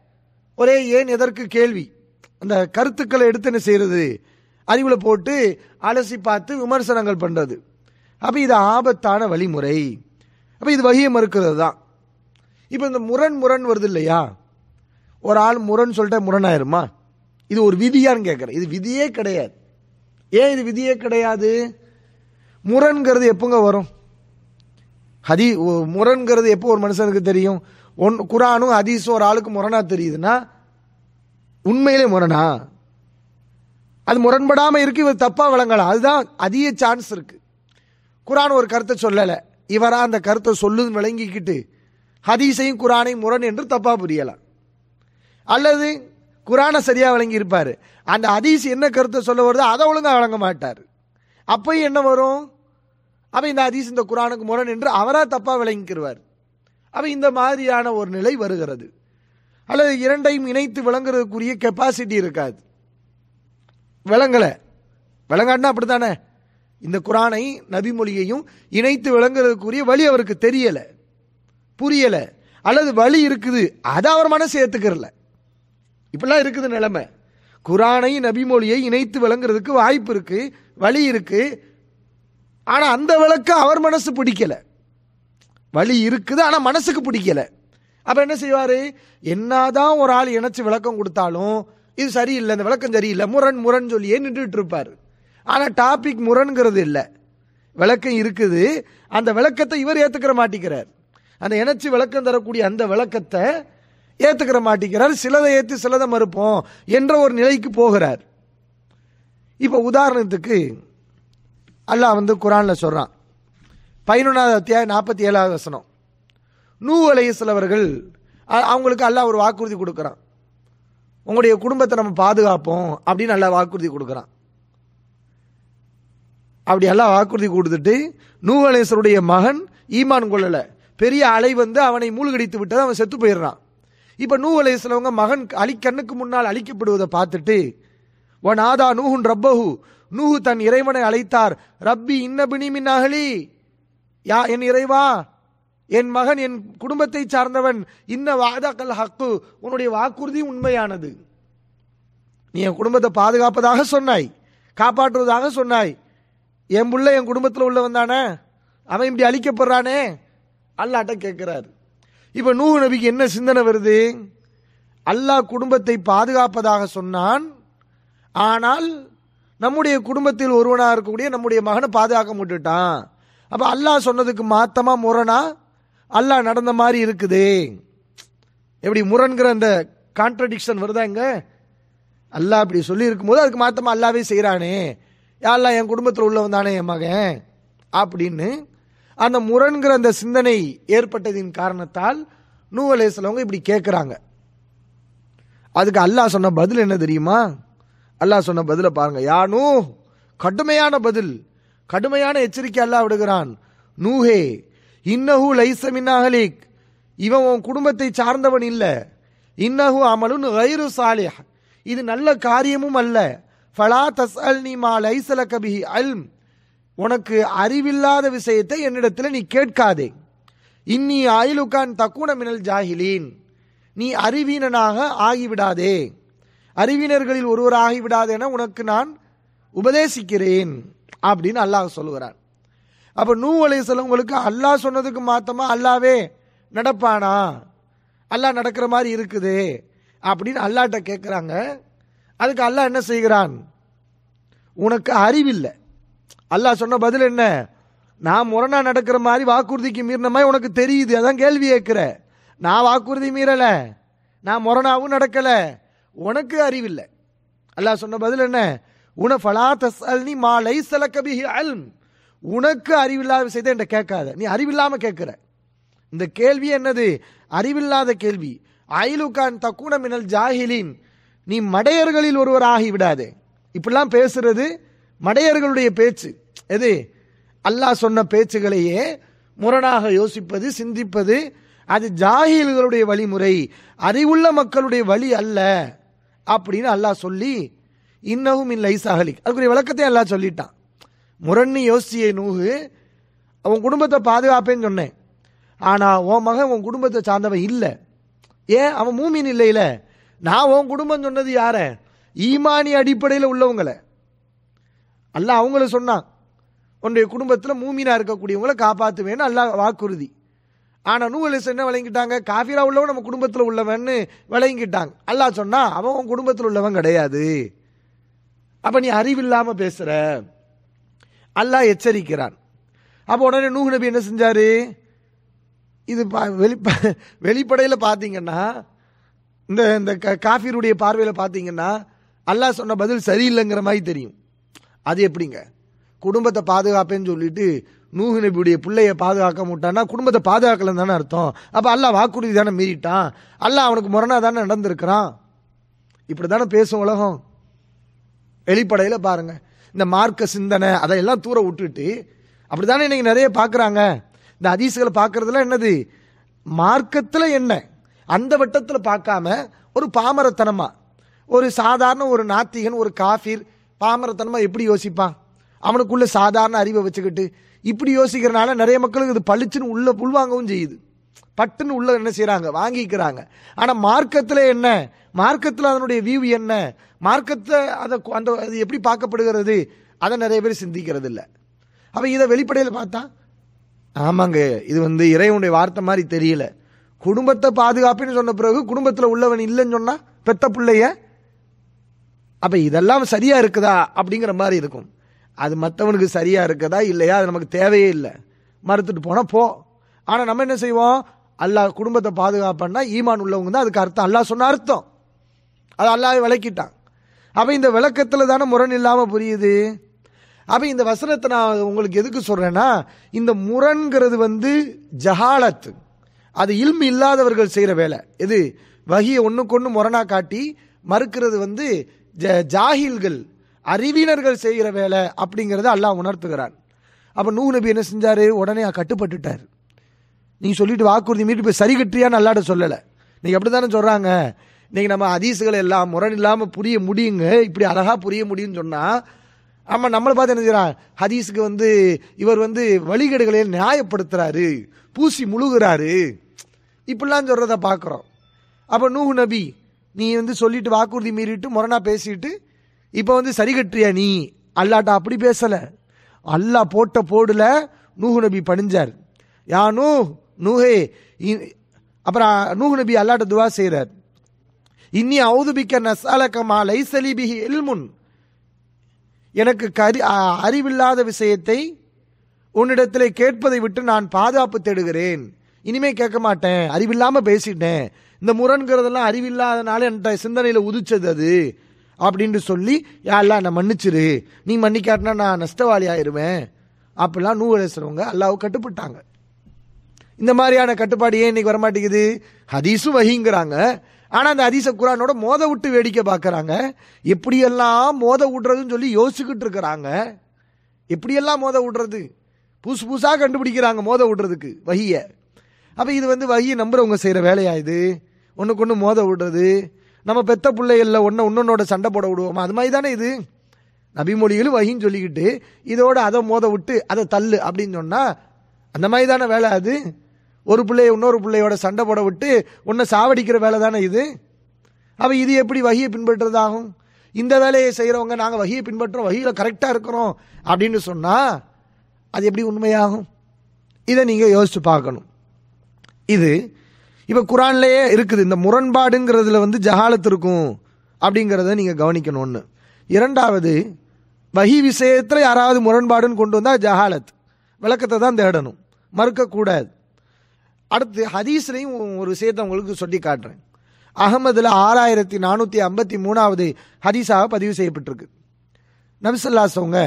ஒரே ஏன் எதற்கு கேள்வி அந்த கருத்துக்களை எடுத்து என்ன செய்யறது அறிவில் போட்டு அலசி பார்த்து விமர்சனங்கள் பண்றது அப்ப இது ஆபத்தான வழிமுறை அப்ப இது வகையை மறுக்கிறது தான் இப்ப இந்த முரண் முரண் வருது இல்லையா ஒரு ஆள் முரண் சொல்லிட்டா முரணாயிருமா இது ஒரு விதியான்னு கேட்குறேன் இது விதியே கிடையாது ஏன் இது விதியே கிடையாது முரண்கிறது எப்போங்க வரும் ஹதி ஒ- முரண்கிறது எப்போ ஒரு மனுஷனுக்கு தெரியும் ஒன் குரானும் ஹதீஸும் ஒரு ஆளுக்கு முரணா தெரியுதுன்னா உண்மையிலே முரணா அது முரண்படாம இருக்கு இவர் தப்பா விளங்கலாம் அதுதான் அதிக சான்ஸ் இருக்கு குரான் ஒரு கருத்தை சொல்லலை இவரா அந்த கருத்தை சொல்லுன்னு விளங்கிக்கிட்டு ஹதீஸையும் குரானையும் முரண் என்று தப்பா புரியலாம் அல்லது குரானை சரியா விளங்கி இருப்பாரு அந்த ஹதீஸ் என்ன கருத்தை சொல்ல வருதோ அதை ஒழுங்கா வழங்க மாட்டார் அப்பயும் என்ன வரும் அப்ப இந்த ஹதீஸ் இந்த குரானுக்கு முரண் என்று அவரா தப்பா விளங்கிக்கிருவார் அப்ப இந்த மாதிரியான ஒரு நிலை வருகிறது அல்லது இரண்டையும் இணைத்து விளங்குறதுக்குரிய கெப்பாசிட்டி இருக்காது விளங்கலை விளங்காட்டினா அப்படித்தானே இந்த குரானை நபிமொழியையும் இணைத்து விளங்குறதுக்குரிய வழி அவருக்கு தெரியல புரியல அல்லது வழி இருக்குது அதை அவர் மனசு ஏத்துக்கிறல இப்படிலாம் இருக்குது நிலைமை குரானை நபிமொழியை இணைத்து விளங்குறதுக்கு வாய்ப்பு இருக்கு வழி இருக்கு ஆனா அந்த விளக்கு அவர் மனசு பிடிக்கல வழி இருக்குது ஆனா மனசுக்கு பிடிக்கல அப்ப என்ன செய்வாரு என்னதான் ஒரு ஆள் இணைச்சு விளக்கம் கொடுத்தாலும் இது சரியில்லை இந்த விளக்கம் சரியில்லை முரண் முரண் சொல்லியே நின்றுட்டு இருப்பாரு ஆனா டாபிக் முரண்கிறது இல்லை விளக்கம் இருக்குது அந்த விளக்கத்தை இவர் ஏத்துக்கிற மாட்டிக்கிறார் அந்த இணைச்சு விளக்கம் தரக்கூடிய அந்த விளக்கத்தை ஏத்துக்கிற மாட்டிக்கிறார் சிலதை ஏத்து சிலதை மறுப்போம் என்ற ஒரு நிலைக்கு போகிறார் இப்ப உதாரணத்துக்கு அல்லாஹ் வந்து குரான்ல சொல்றான் பதினொன்றாவது அத்தியாயம் நாற்பத்தி ஏழாவது வசனம் நூ அலையஸ்லவர்கள் அவங்களுக்கு அல்லாஹ் ஒரு வாக்குறுதி கொடுக்குறான் உங்களுடைய குடும்பத்தை நம்ம பாதுகாப்போம் அப்படின்னு நல்லா வாக்குறுதி கொடுக்குறான் அப்படி எல்லாம் வாக்குறுதி கொடுத்துட்டு நூகலேசருடைய மகன் ஈமான் கொள்ளல பெரிய அலை வந்து அவனை மூழ்கடித்து விட்டது அவன் செத்து போயிடுறான் இப்ப நூகலேசலவங்க மகன் அலி கண்ணுக்கு முன்னால் அழிக்கப்படுவதை பார்த்துட்டு ஒன் ஆதா நூஹுன் ரப்பஹு நூஹு தன் இறைவனை அழைத்தார் ரப்பி இன்னபினி மின் அகலி யா என் இறைவா என் மகன் என் குடும்பத்தை சார்ந்தவன் இன்ன வாதாக்கல் ஹக்கு உன்னுடைய வாக்குறுதி உண்மையானது நீ என் குடும்பத்தை பாதுகாப்பதாக சொன்னாய் காப்பாற்றுவதாக சொன்னாய் என் புள்ள என் குடும்பத்தில் உள்ளவன் தானே அவன் இப்படி அழிக்கப்படுறானே அல்லாட்ட கேட்கிறார் இப்ப நூஹ் நபிக்கு என்ன சிந்தனை வருது அல்லாஹ் குடும்பத்தை பாதுகாப்பதாக சொன்னான் ஆனால் நம்முடைய குடும்பத்தில் ஒருவனாக இருக்கக்கூடிய நம்முடைய மகனை பாதுகாக்க முட்டுட்டான் அப்ப அல்லாஹ் சொன்னதுக்கு மாத்தமா முரணா அல்லாஹ் நடந்த மாதிரி இருக்குது எப்படி முரண்கிற அந்த கான்ட்ரடிக்ஷன் வருதா இங்க அல்லாஹ் அப்படி சொல்லி இருக்கும்போது அதுக்கு மாத்தமா அல்லாவே செய்கிறானே யாரெல்லாம் என் குடும்பத்தில் உள்ளவன் தானே என் மகன் அப்படின்னு அந்த முரண்கிற அந்த சிந்தனை ஏற்பட்டதின் காரணத்தால் நூ அலேஸ்லவங்க இப்படி கேட்குறாங்க அதுக்கு அல்லாஹ் சொன்ன பதில் என்ன தெரியுமா அல்லாஹ் சொன்ன பதில பாருங்க யானு கடுமையான பதில் கடுமையான எச்சரிக்கை அல்லாஹ் விடுகிறான் நூஹே இன்னஹு லைசமின்னாகலிக் இவன் உன் குடும்பத்தை சார்ந்தவன் இல்ல இன்னஹு அமலுன் கைரு சாலிஹ் இது நல்ல காரியமும் அல்ல ஃபலா தஸ்அல் நீ மா லைசல கபிஹி அல்ம் உனக்கு அறிவில்லாத விஷயத்தை என்னிடத்தில் நீ கேட்காதே இன்னி ஆயிலுக்கான் தக்குன மினல் ஜாஹிலீன் நீ அறிவீனனாக ஆகிவிடாதே அறிவினர்களில் ஒருவர் ஆகிவிடாதேன உனக்கு நான் உபதேசிக்கிறேன் அப்படின்னு அல்லாஹ் சொல்லுகிறான் அப்ப நூ அலைசலவங்களுக்கு அல்லாஹ் சொன்னதுக்கு மாத்தமா அல்லாவே நடப்பானா அல்லாஹ் நடக்கிற மாதிரி இருக்குது அப்படின்னு அல்லாட்ட கேட்குறாங்க அதுக்கு அல்லாஹ் என்ன செய்கிறான் உனக்கு அறிவில்லை அல்லாஹ் சொன்ன பதில் என்ன நான் முரணா நடக்கிற மாதிரி வாக்குறுதிக்கு மீறின மாதிரி உனக்கு தெரியுது அதான் கேள்வி கேட்கிற நான் வாக்குறுதி மீறல நான் முரணாவும் நடக்கல உனக்கு அறிவில்லை அல்லாஹ் சொன்ன பதில் என்ன உன ஃபலா தஸ்அல்னி மா லைஸ லக பிஹி அல்ம் உனக்கு அறிவில்லாத விஷயத்தை என்கிட்ட கேட்காத நீ அறிவில்லாம கேட்கிற இந்த கேள்வி என்னது அறிவில்லாத கேள்வி ஐலுகான் தக்குன மினல் ஜாஹிலின் நீ மடையர்களில் ஒருவர் ஆகிவிடாதே இப்படிலாம் பேசுறது மடையர்களுடைய பேச்சு எது அல்லாஹ் சொன்ன பேச்சுகளையே முரணாக யோசிப்பது சிந்திப்பது அது ஜாகில்களுடைய வழிமுறை அறிவுள்ள மக்களுடைய வழி அல்ல அப்படின்னு அல்லாஹ் சொல்லி இன்னமும் இல்லை சகலிக் அதுக்குரிய விளக்கத்தை அல்லாஹ் சொல்லிட்டான் முரண்ணி யோசிச்சிய நூகு அவன் குடும்பத்தை பாதுகாப்பேன்னு சொன்னேன் ஆனா உன் மகன் உன் குடும்பத்தை சார்ந்தவன் இல்லை ஏன் அவன் மூமின் இல்லையில நான் உன் குடும்பம் சொன்னது யார ஈமானி அடிப்படையில் உள்ளவங்களை அல்ல அவங்கள சொன்னான் உன்னுடைய குடும்பத்தில் மூமினா இருக்கக்கூடியவங்களை காப்பாற்றுவேன்னு அல்லாஹ் வாக்குறுதி ஆனால் நூலிஸ் என்ன விளங்கிட்டாங்க காஃபிரா உள்ளவன் நம்ம குடும்பத்தில் உள்ளவன்னு விளங்கிட்டாங்க அல்லாஹ் சொன்னா அவன் உன் குடும்பத்தில் உள்ளவன் கிடையாது அப்ப நீ அறிவில்லாம பேசுற அல்லாஹ் எச்சரிக்கிறான் அப்போ உடனே நூஹ் நபி என்ன செஞ்சாரு இது பா- வெளிப்ப வெளிப்படையில் பார்த்தீங்கன்னா இந்த இந்த க- காஃபிருடைய பார்வையில் பார்த்தீங்கன்னா அல்லாஹ் சொன்ன பதில் சரியில்லைங்கிற மாதிரி தெரியும் அது எப்படிங்க குடும்பத்தை பாதுகாப்பேன்னு சொல்லிட்டு நூஹு நபியுடைய பிள்ளைய பாதுகாக்க மாட்டான்னா குடும்பத்தை பாதுகாக்கலன்னு தானே அர்த்தம் அப்போ அல்லாஹ் வாக்குறுதி தானே மீறிட்டான் அல்லாஹ் அவனுக்கு முரணா தானே நடந்திருக்கிறான் இப்படி தானே பேசும் உலகம் வெளிப்படையில் பாருங்க இந்த மார்க்க சிந்தனை அதையெல்லாம் தூர விட்டுட்டு அப்படித்தானே இன்னைக்கு நிறைய பார்க்குறாங்க இந்த ஹதீஸ்களை பார்க்கறதுல என்னது மார்க்கத்தில் என்ன அந்த வட்டத்தில் பார்க்காம ஒரு பாமரத்தனமா ஒரு சாதாரண ஒரு நாத்திகன் ஒரு காஃபிர் பாமரத்தனமா எப்படி யோசிப்பான் அவனுக்குள்ள சாதாரண அறிவை வச்சுக்கிட்டு இப்படி யோசிக்கிறனால நிறைய மக்களுக்கு இது பளிச்சுன்னு உள்ள உள்வாங்கவும் செய்யுது பட்டுன்னு உள்ள என்ன செய்றாங்க வாங்கிக்கிறாங்க ஆனா மார்க்கத்துல என்ன மார்க்கத்துல அதனுடைய வியூ என்ன மார்க்கத்தை அதை அந்த அது எப்படி பார்க்கப்படுகிறது அதை நிறைய பேர் சிந்திக்கிறது இல்லை அப்ப இதை வெளிப்படையில் பார்த்தா ஆமாங்க இது வந்து இறைவனுடைய வார்த்தை மாதிரி தெரியல குடும்பத்தை பாதுகாப்புன்னு சொன்ன பிறகு குடும்பத்தில் உள்ளவன் இல்லைன்னு சொன்னா பெத்த பிள்ளைய அப்ப இதெல்லாம் சரியா இருக்குதா அப்படிங்கிற மாதிரி இருக்கும் அது மற்றவனுக்கு சரியா இருக்கதா இல்லையா அது நமக்கு தேவையே இல்லை மறுத்துட்டு போனா போ ஆனா நம்ம என்ன செய்வோம் அல்லாஹ் குடும்பத்தை பாதுகாப்பன்னா ஈமான் உள்ளவங்க தான் அதுக்கு அர்த்தம் அல்லாஹ் சொன்ன அர்த்தம் அது அல்லாஹ் விளக்கிட்டான் அப்ப இந்த விளக்கத்துல தானே முரண் இல்லாம புரியுது அப்ப இந்த வசனத்தை நான் உங்களுக்கு எதுக்கு சொல்றேன்னா இந்த முரண்கிறது வந்து ஜஹாலத் அது இல்மு இல்லாதவர்கள் செய்யற வேலை எது வகியை ஒண்ணுக்கொண்ணு முரணா காட்டி மறுக்கிறது வந்து ஜ- ஜாஹில்கள் அறிவினர்கள் செய்கிற வேலை அப்படிங்கறத அல்லாஹ் உணர்த்துகிறான் அப்ப நூ நபி என்ன செஞ்சாரு உடனே கட்டுப்பட்டுட்டார் நீங்க சொல்லிட்டு வாக்குறுதி மீறி போய் சரி கட்டியான்னு அல்லாட சொல்லலை நீங்க அப்படித்தானே சொல்றாங்க நீங்க நம்ம ஹதீஸுகள் எல்லாம் முரண் இல்லாம புரிய முடியுங்க இப்படி அழகா புரிய முடியும்னு சொன்னா ஆமா நம்மளை பார்த்து என்ன செய்யறான் ஹதீஸுக்கு வந்து இவர் வந்து வழிகேடுகளை நியாயப்படுத்துறாரு பூசி முழுகுறாரு இப்படிலாம் சொல்றத பார்க்குறோம் அப்போ நூஹ் நபி நீ வந்து சொல்லிட்டு வாக்குறுதி மீறிட்டு முரணா பேசிட்டு இப்போ வந்து சரி கட்டுறியா நீ அல்லாட்ட அப்படி பேசல அல்லாஹ் போட்ட போடுல நூஹ் நபி பணிஞ்சார் யா நூ நூஹே இ- அப்புறம் நூஹ் நபி அல்லாட்ட துவா செய்கிறார் இன்னி அவுதுபிக்க நசாலக்கமா லைசலி பிஹி இல்முன் எனக்கு கரி அ- அறிவில்லாத விஷயத்தை உன்னிடத்திலே கேட்பதை விட்டு நான் பாதுகாப்பு தேடுகிறேன் இனிமே கேட்க மாட்டேன் அறிவில்லாம பேசிட்டேன் இந்த முரண்கிறதெல்லாம் அறிவில்லாதனால என்கிட்ட சிந்தனையில உதிச்சது அது அப்படின்னு சொல்லி யாரெல்லாம் நான் மன்னிச்சிரு நீ மன்னிக்காட்டினா நான் நஷ்டவாளி ஆயிருவேன் அப்படிலாம் நூறு பேசுறவங்க அல்லாஹ் கட்டுப்பட்டாங்க இந்த மாதிரியான கட்டுப்பாடு ஏன் இன்னைக்கு வரமாட்டேங்குது ஹதீஸும் வகிங்கிறாங்க ஆனா அந்த ஹதீஸ குரானோட மோத விட்டு வேடிக்கை பார்க்கறாங்க எப்படியெல்லாம் மோத விடுறதுன்னு சொல்லி யோசிச்சுக்கிட்டு இருக்கிறாங்க எப்படியெல்லாம் மோத விடுறது புதுசு புதுசா கண்டுபிடிக்கிறாங்க மோத விடுறதுக்கு வகிய அப்ப இது வந்து வகியை நம்புறவங்க செய்யற வேலையா இது ஒண்ணுக்கு ஒண்ணு மோத விடுறது நம்ம பெத்த பிள்ளைகள்ல ஒன்னு ஒன்னொன்னோட சண்டை போட விடுவோமா அது மாதிரி தானே இது நபிமொழிகளும் வகின்னு சொல்லிக்கிட்டு இதோட அதை மோத விட்டு அதை தள்ளு அப்படின்னு சொன்னா அந்த மாதிரி தானே வேலை அது ஒரு பிள்ளைய இன்னொரு பிள்ளையோட சண்டை போட விட்டு உன்னை சாவடிக்கிற வேலை தானே இது அப்ப இது எப்படி வகியை பின்பற்றுறதாகும் இந்த வேலையை செய்யறவங்க நாங்க வகியை பின்பற்றுறோம் வகியில கரெக்டா இருக்கிறோம் அப்படின்னு சொன்னா அது எப்படி உண்மையாகும் இதை நீங்க யோசிச்சு பார்க்கணும் இது இப்ப குரான்லயே இருக்குது இந்த முரண்பாடுங்கிறதுல வந்து ஜஹாலத் இருக்கும் அப்படிங்கிறத நீங்க கவனிக்கணும் ஒண்ணு இரண்டாவது வஹி விஷயத்துல யாராவது முரண்பாடுன்னு கொண்டு வந்தா ஜஹாலத் விளக்கத்தை தான் தேடணும் மறுக்கக்கூடாது அடுத்து ஹதீஸ்லையும் ஒரு விஷயத்தை உங்களுக்கு சொல்லி காட்டுறேன் அகமதுல ஆறாயிரத்தி நானூத்தி ஐம்பத்தி மூணாவது ஹதீஸாக பதிவு செய்யப்பட்டிருக்கு நபிசல்லாசவங்க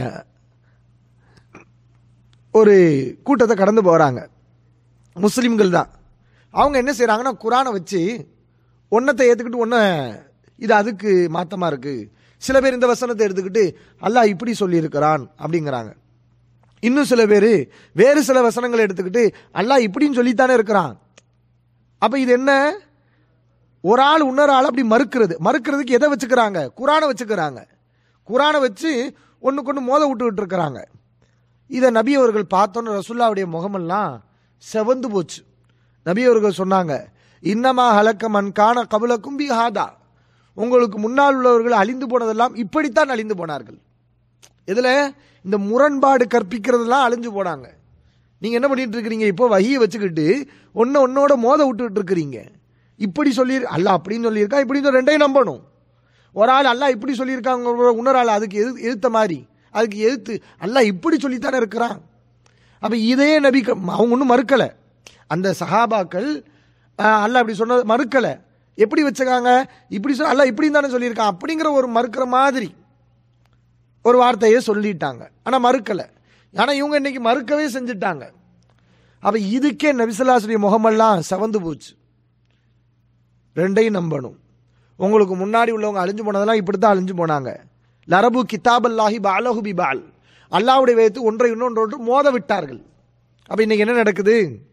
ஒரு கூட்டத்தை கடந்து போறாங்க முஸ்லிம்கள் தான் அவங்க என்ன செய்றாங்கன்னா குரானை வச்சு ஒன்னத்தை ஏத்துக்கிட்டு ஒன்ன இது அதுக்கு மாத்தமா இருக்கு சில பேர் இந்த வசனத்தை எடுத்துக்கிட்டு அல்லாஹ் இப்படி சொல்லியிருக்கிறான் அப்படிங்கிறாங்க இன்னும் சில பேர் வேறு சில வசனங்களை எடுத்துக்கிட்டு அல்லாஹ் இப்படின்னு சொல்லித்தானே இருக்கிறான் அப்ப இது என்ன ஒரு ஆள் இன்னொரு ஆள் அப்படி மறுக்கிறது மறுக்கிறதுக்கு எதை வச்சுக்கிறாங்க குரானை வச்சுக்கிறாங்க குரானை வச்சு ஒண்ணுக்கு ஒன்று மோத விட்டுக்கிட்டு இருக்கிறாங்க இதை நபி அவர்கள் பார்த்தோன்னு ரசுல்லாவுடைய முகமெல்லாம் செவந்து போச்சு நபி அவர்கள் சொன்னாங்க இன்னமா ஹலக்க மன் காண கபலக்கும் பி ஹாதா உங்களுக்கு முன்னால் உள்ளவர்கள் அழிந்து போனதெல்லாம் இப்படித்தான் அழிந்து போனார்கள் இதுல இந்த முரண்பாடு கற்பிக்கிறதெல்லாம் அழிஞ்சு போனாங்க நீங்க என்ன பண்ணிட்டு இருக்கிறீங்க இப்போ வகியை வச்சுக்கிட்டு ஒன்னு ஒன்னோட மோத விட்டுக்கிட்டு இருக்கிறீங்க இப்படி சொல்லி அல்ல அப்படின்னு சொல்லியிருக்கா இப்படி சொல்லி ரெண்டையும் நம்பணும் ஒரு ஆள் அல்லாஹ் இப்படி சொல்லியிருக்காங்க இன்னொரு ஆள் அதுக்கு எது எதிர்த்த மாதிரி அதுக்கு எதிர்த்து அல்லாஹ் இப்படி சொல்லித்தானே இருக்கிறான் அப்ப இதே நபி க- அவங்க ஒன்றும் மறுக்கல அந்த சஹாபாக்கள் ஆஹ், அல்லாஹ் இப்படி சொன்னது மறுக்கல எப்படி வச்சுக்காங்க இப்படி சொல் அல்லாஹ் இப்படி தானே சொல்லியிருக்கான் அப்படிங்கிற ஒரு மறுக்கிற மாதிரி ஒரு வார்த்தையை சொல்லிட்டாங்க ஆனா மறுக்கல ஆனா இவங்க இன்னைக்கு மறுக்கவே செஞ்சுட்டாங்க அப்ப இதுக்கே நபிசல்லாசுடைய முகமெல்லாம் செவந்து போச்சு ரெண்டையும் நம்பணும் உங்களுக்கு முன்னாடி உள்ளவங்க அழிஞ்சு போனதெல்லாம் இப்படித்தான் அழிஞ்சு போனாங்க லரபு கிதாபல்லாஹி பாலஹு பிபால் அல்லாவுடைய வைத்து ஒன்றை இன்னொன்று மோத விட்டார்கள் அப்ப இன்னைக்கு என்ன நடக்குது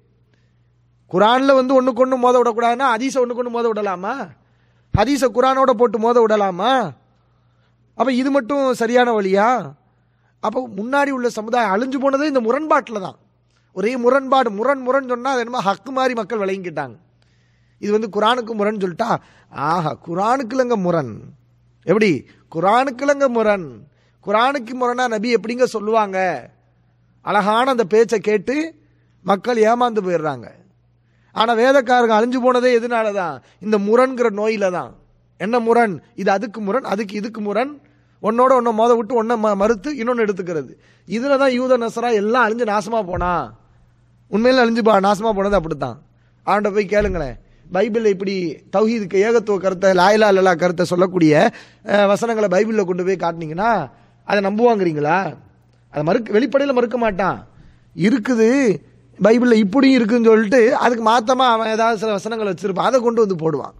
குரான்ல வந்து ஒண்ணுக்கு ஒண்ணு மோத விடக்கூடாதுன்னா ஹதீஸை ஒண்ணுக்கு ஒண்ணு மோத விடலாமா ஹதீஸை குரானோட போட்டு மோத விடலாமா அப்ப இது மட்டும் சரியான வழியா அப்போ முன்னாடி உள்ள சமுதாயம் அழிஞ்சு போனது இந்த முரண்பாட்டில் தான் ஒரே முரண்பாடு முரண் முரண் சொன்னா அது என்னமோ ஹக்கு மாதிரி மக்கள் விளங்கிக்கிட்டாங்க இது வந்து குரானுக்கு முரண் சொல்லிட்டா ஆஹா குரானுக்குலங்க முரண் எப்படி குரானுக்குலங்க முரண் குரானுக்கு முரணா நபி எப்படிங்க சொல்லுவாங்க அழகான அந்த பேச்சை கேட்டு மக்கள் ஏமாந்து போயிடுறாங்க ஆனா வேதக்காரங்க அழிஞ்சு போனதே எதனால தான் இந்த முரண்கிற நோயில தான் என்ன முரண் இது அதுக்கு முரண் அதுக்கு இதுக்கு முரண் ஒன்னோட ஒன்றை மோத விட்டு ஒன்றை ம மறுத்து இன்னொன்று எடுத்துக்கிறது இதில் தான் யூத நசரா எல்லாம் அழிஞ்சு நாசமாக போனா உண்மையில அழிஞ்சு பா நாசமாக போனது அப்படித்தான் அவன்கிட்ட போய் கேளுங்களேன் பைபிளில் இப்படி தௌஹீதுக்கு ஏகத்துவ கருத்தை லாயிலா இல்லலா கருத்தை சொல்லக்கூடிய அஹ், வசனங்களை பைபிளில் கொண்டு போய் காட்டினீங்கன்னா அதை நம்புவாங்கிறீங்களா அதை மறுக்க வெளிப்படையில் மறுக்க மாட்டான் இருக்குது பைபிளில் இப்படியும் இருக்குன்னு சொல்லிட்டு அதுக்கு மாத்தமா அவன் ஏதாவது சில வசனங்கள் வச்சிருப்பான் அதை கொண்டு வந்து போடுவான்